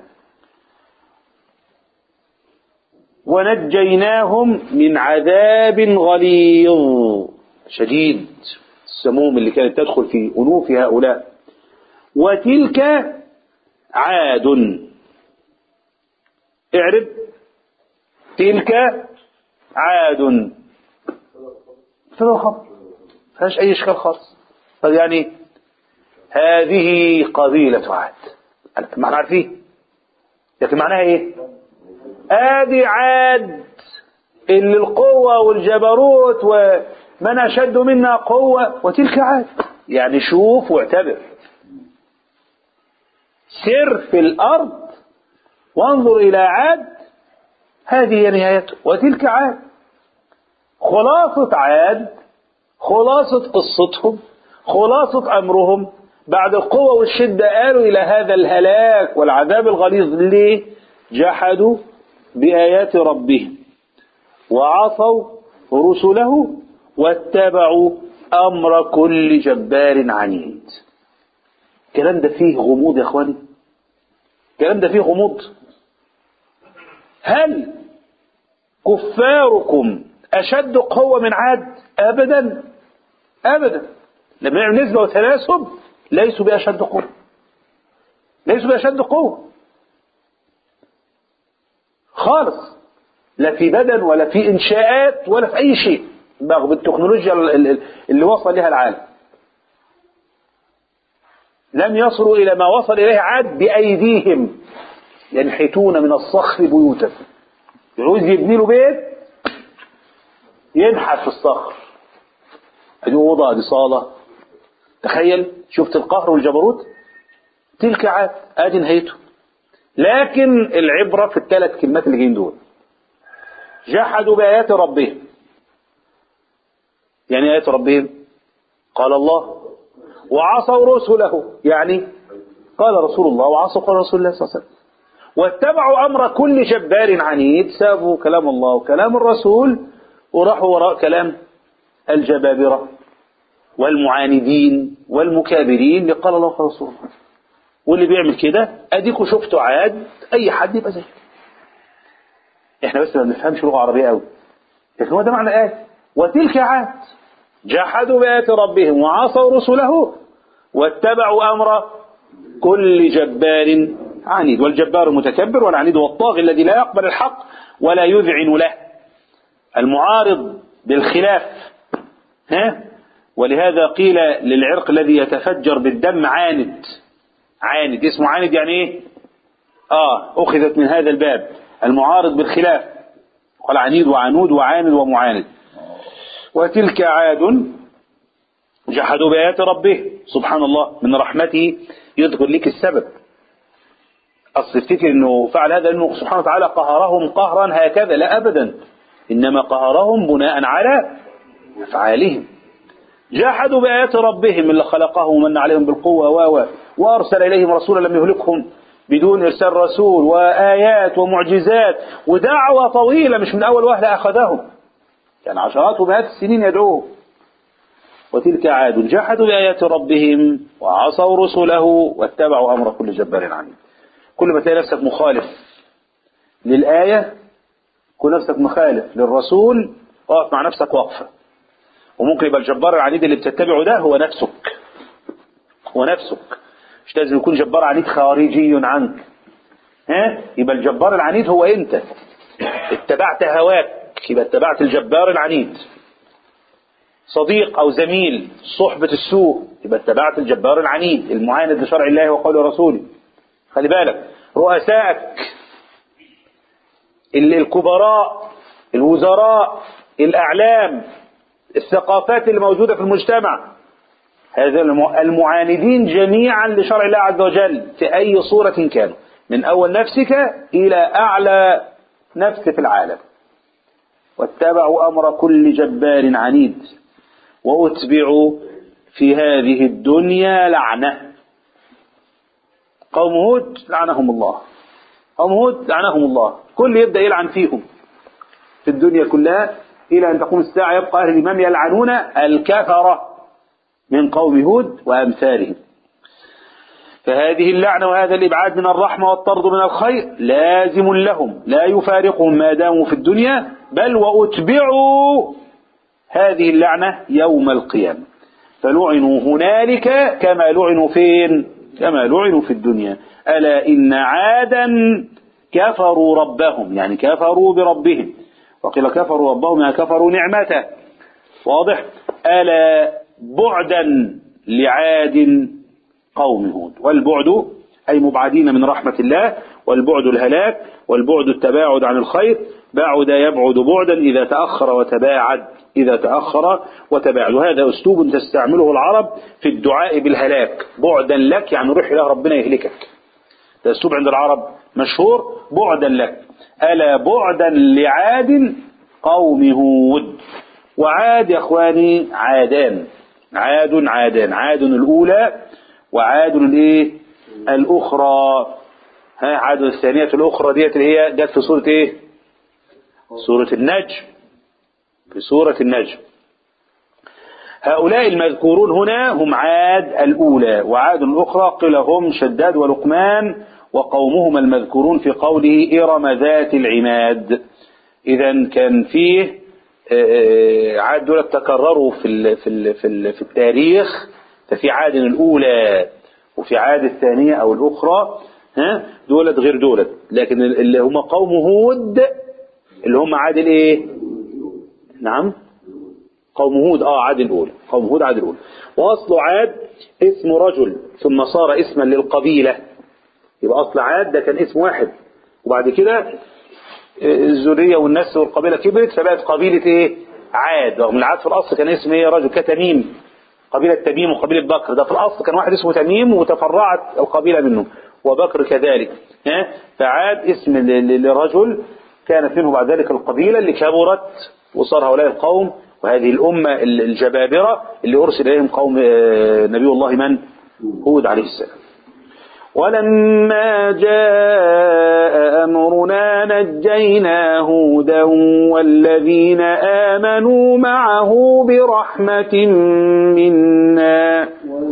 ونجيناهم من عذاب غليظ شديد السموم اللي كانت تدخل في أنوف هؤلاء وتلك عاد اعرب تلك عاد فهو خبر فيهاش أي إشكال خالص طب يعني هذه قبيلة عاد ما احنا عارفين لكن معناها ايه ادي عاد اللي القوة والجبروت ومن أشد منا قوة وتلك عاد يعني شوف واعتبر سر في الأرض وانظر إلى عاد هذه هي نهايته وتلك عاد خلاصة عاد خلاصة قصتهم خلاصة أمرهم بعد القوة والشدة قالوا إلى هذا الهلاك والعذاب الغليظ ليه جحدوا بآيات ربهم وعصوا رسله واتبعوا أمر كل جبار عنيد الكلام ده فيه غموض يا اخواني الكلام ده فيه غموض هل كفاركم أشد قوة من عاد أبدا أبدا لما نعمل نسبة وتناسب ليسوا بأشد قوة ليسوا بأشد قوة خالص لا في بدن ولا في إنشاءات ولا في أي شيء رغم التكنولوجيا اللي وصل لها العالم لم يصلوا إلى ما وصل إليه عاد بأيديهم ينحتون من الصخر بيوتا يعوز يبني له بيت ينحت في الصخر ادي اوضه ادي صاله تخيل شفت القهر والجبروت تلك عاد ادي نهايته لكن العبره في الثلاث كلمات اللي جايين دول جحدوا بايات ربهم يعني ايات ربهم قال الله وعصوا رسله يعني قال رسول الله وعصوا قال رسول الله صلى الله عليه وسلم واتبعوا امر كل جبار عنيد سابوا كلام الله وكلام الرسول وراحوا وراء كلام الجبابرة والمعاندين والمكابرين اللي قال الله قال رسول الله واللي بيعمل كده اديكوا شفتوا عاد اي حد يبقى زيه احنا بس ما بنفهمش لغه عربيه قوي لكن هو ده معنى الايه وتلك عاد جحدوا بآيات ربهم وعصوا رسله واتبعوا امر كل جبار عنيد والجبار المتكبر والعنيد هو الطاغي الذي لا يقبل الحق ولا يذعن له المعارض بالخلاف ها ولهذا قيل للعرق الذي يتفجر بالدم عاند عاند اسمه عاند يعني ايه اه اخذت من هذا الباب المعارض بالخلاف قال عنيد وعنود وعاند ومعاند وتلك عاد جحدوا بآيات ربه سبحان الله من رحمته يذكر لك السبب أصل افتكر أنه فعل هذا أنه سبحانه وتعالى قهرهم قهرا هكذا لا أبدا إنما قهرهم بناء على أفعالهم جاحدوا بآيات ربهم اللي خلقهم ومن عليهم بالقوة و وأرسل إليهم رسولا لم يهلكهم بدون إرسال رسول وآيات ومعجزات ودعوة طويلة مش من أول وهلة أخذهم كان يعني عشرات ومئات السنين يدعوه وتلك عاد جحدوا بآيات ربهم وعصوا رسله واتبعوا أمر كل جبار عنيد كل ما تلاقي نفسك مخالف للآية كن نفسك مخالف للرسول اقف مع نفسك وقفة وممكن يبقى الجبار العنيد اللي بتتبعه ده هو نفسك هو نفسك مش لازم يكون جبار عنيد خارجي عنك ها يبقى الجبار العنيد هو انت اتبعت هواك يبقى اتبعت الجبار العنيد صديق أو زميل صحبة السوء يبقى اتبعت الجبار العنيد المعاند لشرع الله وقول رسوله خلي بالك رؤسائك ال- الكبراء الوزراء الأعلام الثقافات اللي موجودة في المجتمع هذا الم- المعاندين جميعا لشرع الله عز وجل في أي صورة كانوا من أول نفسك إلى أعلى نفس في العالم واتبعوا أمر كل جبار عنيد وأتبعوا في هذه الدنيا لعنة قوم هود لعنهم الله قوم هود لعنهم الله كل يبدأ يلعن فيهم في الدنيا كلها إلى أن تقوم الساعة يبقى أهل الإمام يلعنون الكفرة من قوم هود وأمثالهم فهذه اللعنة وهذا الإبعاد من الرحمة والطرد من الخير لازم لهم لا يفارقهم ما داموا في الدنيا بل وأتبعوا هذه اللعنة يوم القيامة فلعنوا هنالك كما لعنوا فين كما لعنوا في الدنيا ألا إن عادا كفروا ربهم يعني كفروا بربهم وقيل كفروا ربهم يعني كفروا نعمته واضح ألا بعدا لعاد قوم هود والبعد أي مبعدين من رحمة الله والبعد الهلاك والبعد التباعد عن الخير بعد يبعد بعدا إذا تأخر وتباعد إذا تأخر وتباعد وهذا أسلوب تستعمله العرب في الدعاء بالهلاك بعدا لك يعني روح إلى ربنا يهلكك ده أسلوب عند العرب مشهور بعدا لك ألا بعدا لعاد قوم هود وعاد يا أخواني عادان عاد عادان عاد الأولى وعاد الايه الاخرى ها عاد الثانية الاخرى ديت اللي هي جت في سورة ايه سورة النجم في سورة النجم هؤلاء المذكورون هنا هم عاد الأولى وعاد الأخرى قيل هم شداد ولقمان وقومهما المذكورون في قوله إرم ذات العماد إذا كان فيه آه، عاد دول تكرروا في ال في ال في, ال في التاريخ ففي عاد الأولى وفي عاد الثانية أو الأخرى ها دولت غير دولت لكن اللي هم قوم هود اللي هم عاد الايه نعم قوم هود اه عاد الأولى قوم هود عاد الأولى وأصل عاد اسم رجل ثم صار اسما للقبيلة يبقى أصل عاد ده كان اسم واحد وبعد كده الذرية والنسل والقبيلة كبرت فبقت قبيلة ايه عاد رغم العاد في الأصل كان اسم ايه رجل كتميم قبيلة تميم وقبيلة بكر ده في الأصل كان واحد اسمه تميم وتفرعت القبيلة منه وبكر كذلك ها فعاد اسم ل- ل- لرجل كانت منه بعد ذلك القبيلة اللي كبرت وصار هؤلاء القوم وهذه الأمة ال- الجبابرة اللي أرسل إليهم قوم آه، نبي الله من هود عليه السلام ولما جاء أمرنا نجينا هودا والذين آمنوا معه برحمة منا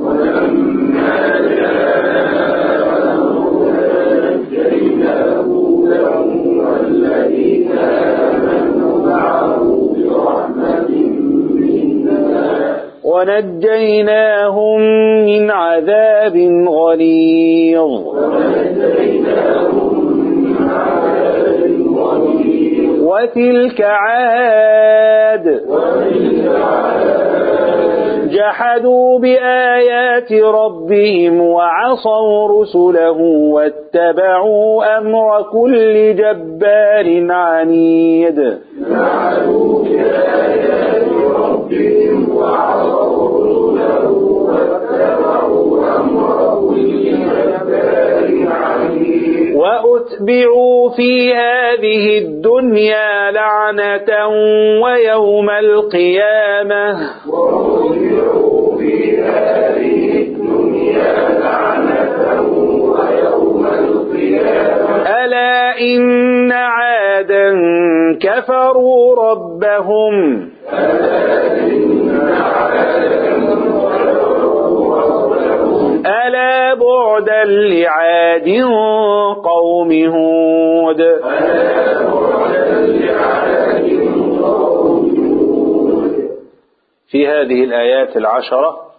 ونجيناهم من عذاب غليظ وتلك عاد جحدوا بآيات ربهم وعصوا رسله واتبعوا أمر كل جبار عنيد وأتبعوا في هذه الدنيا لعنة ويوم القيامة ألا إن عادا كفروا ربهم ألا بعدا لعاد قوم هود في هذه الآيات العشرة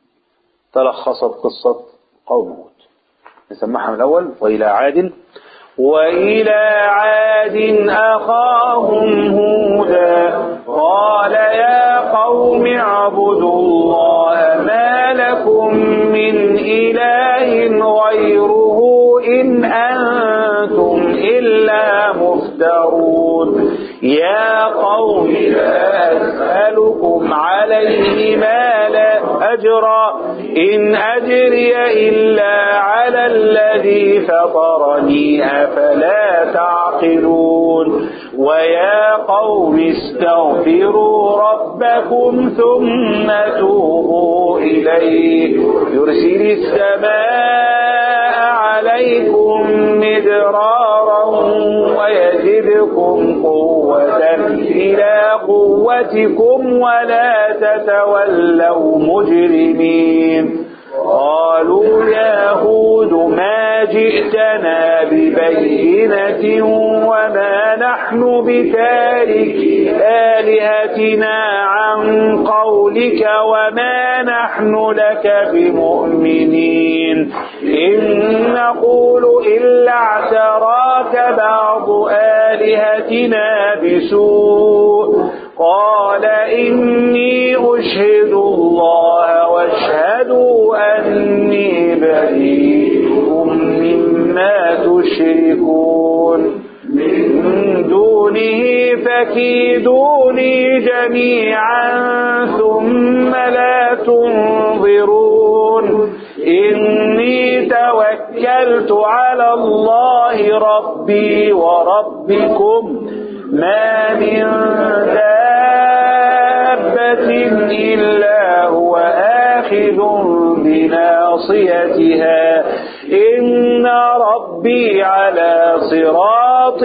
تلخصت قصة قوم هود نسمعها من الأول وإلى عاد وإلى عاد أخاهم هودا قال يا قوم اعبدوا الله ما لكم من إله غيره إن أنتم إلا مفترون يا قوم لا أسألكم عليه مالا أجرا إن أجري إلا على الذي فطرني أفلا تعقلون ويا قوم استغفروا ربكم ثم توبوا إليه يرسل السماء عليكم مدرارا ويزدكم قوة إلى قوتكم ولا تتولوا مجرمين قالوا يا هود ما جئتنا ببينة وما نحن بتارك آلهتنا عن قولك وما نحن لك بمؤمنين إن نقول إلا اعتراك بعض آلهتنا بسوء قال إني أشهد الله واشهدوا أني بريء مما تشركون من دونه فكيدوني جميعا ثم لا تنظرون إني توكلت على الله ربي وربكم ما من دابة إلا هو آخذ بناصيتها إن ربي على صراط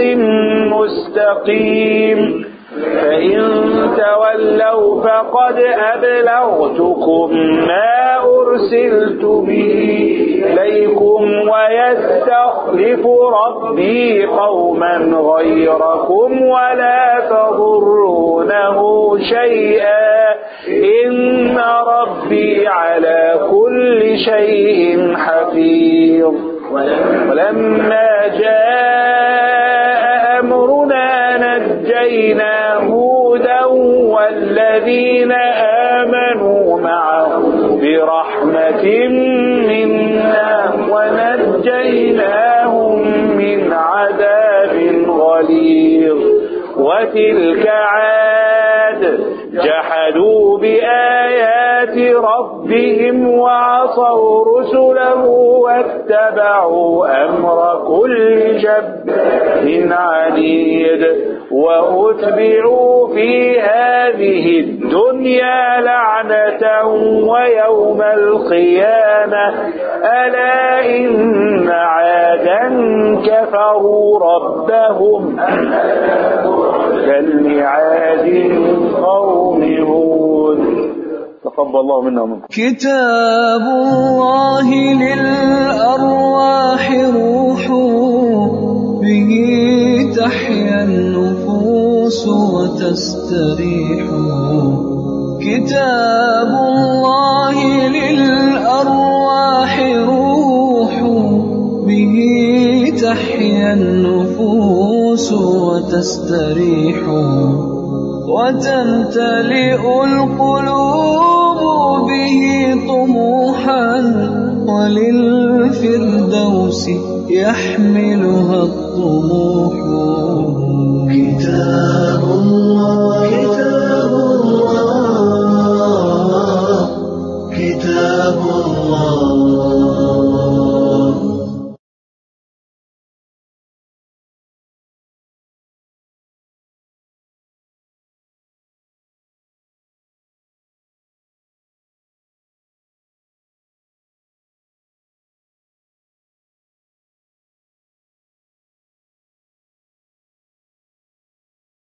مستقيم فإن تولوا فقد أبلغتكم ما أرسلت به إليكم ويستخلف ربي قوما غيركم ولا تضرونه شيئا إن ربي على كل شيء حفيظ ولما جاء أمرنا نجينا هودا والذين آمنوا معه برحمة منا ونجيناهم من عذاب غليظ وتلك عاد جحدوا بآيات ربهم وعصوا رسله واتبعوا أمر كل جبار عنيد وأتبعوا في هذه الدنيا لعنة ويوم القيامة ألا إن عادا كفروا ربهم كالمعاد قوم هود تقبل الله منا ومنكم كتاب الله للأرواح روح به تحيا النفوس وتستريح كتاب الله للأرواح روح به تحيا النفوس وتستريح وتمتلئ القلوب به طموحا وللفردوس يحملها الطموح كتاب الله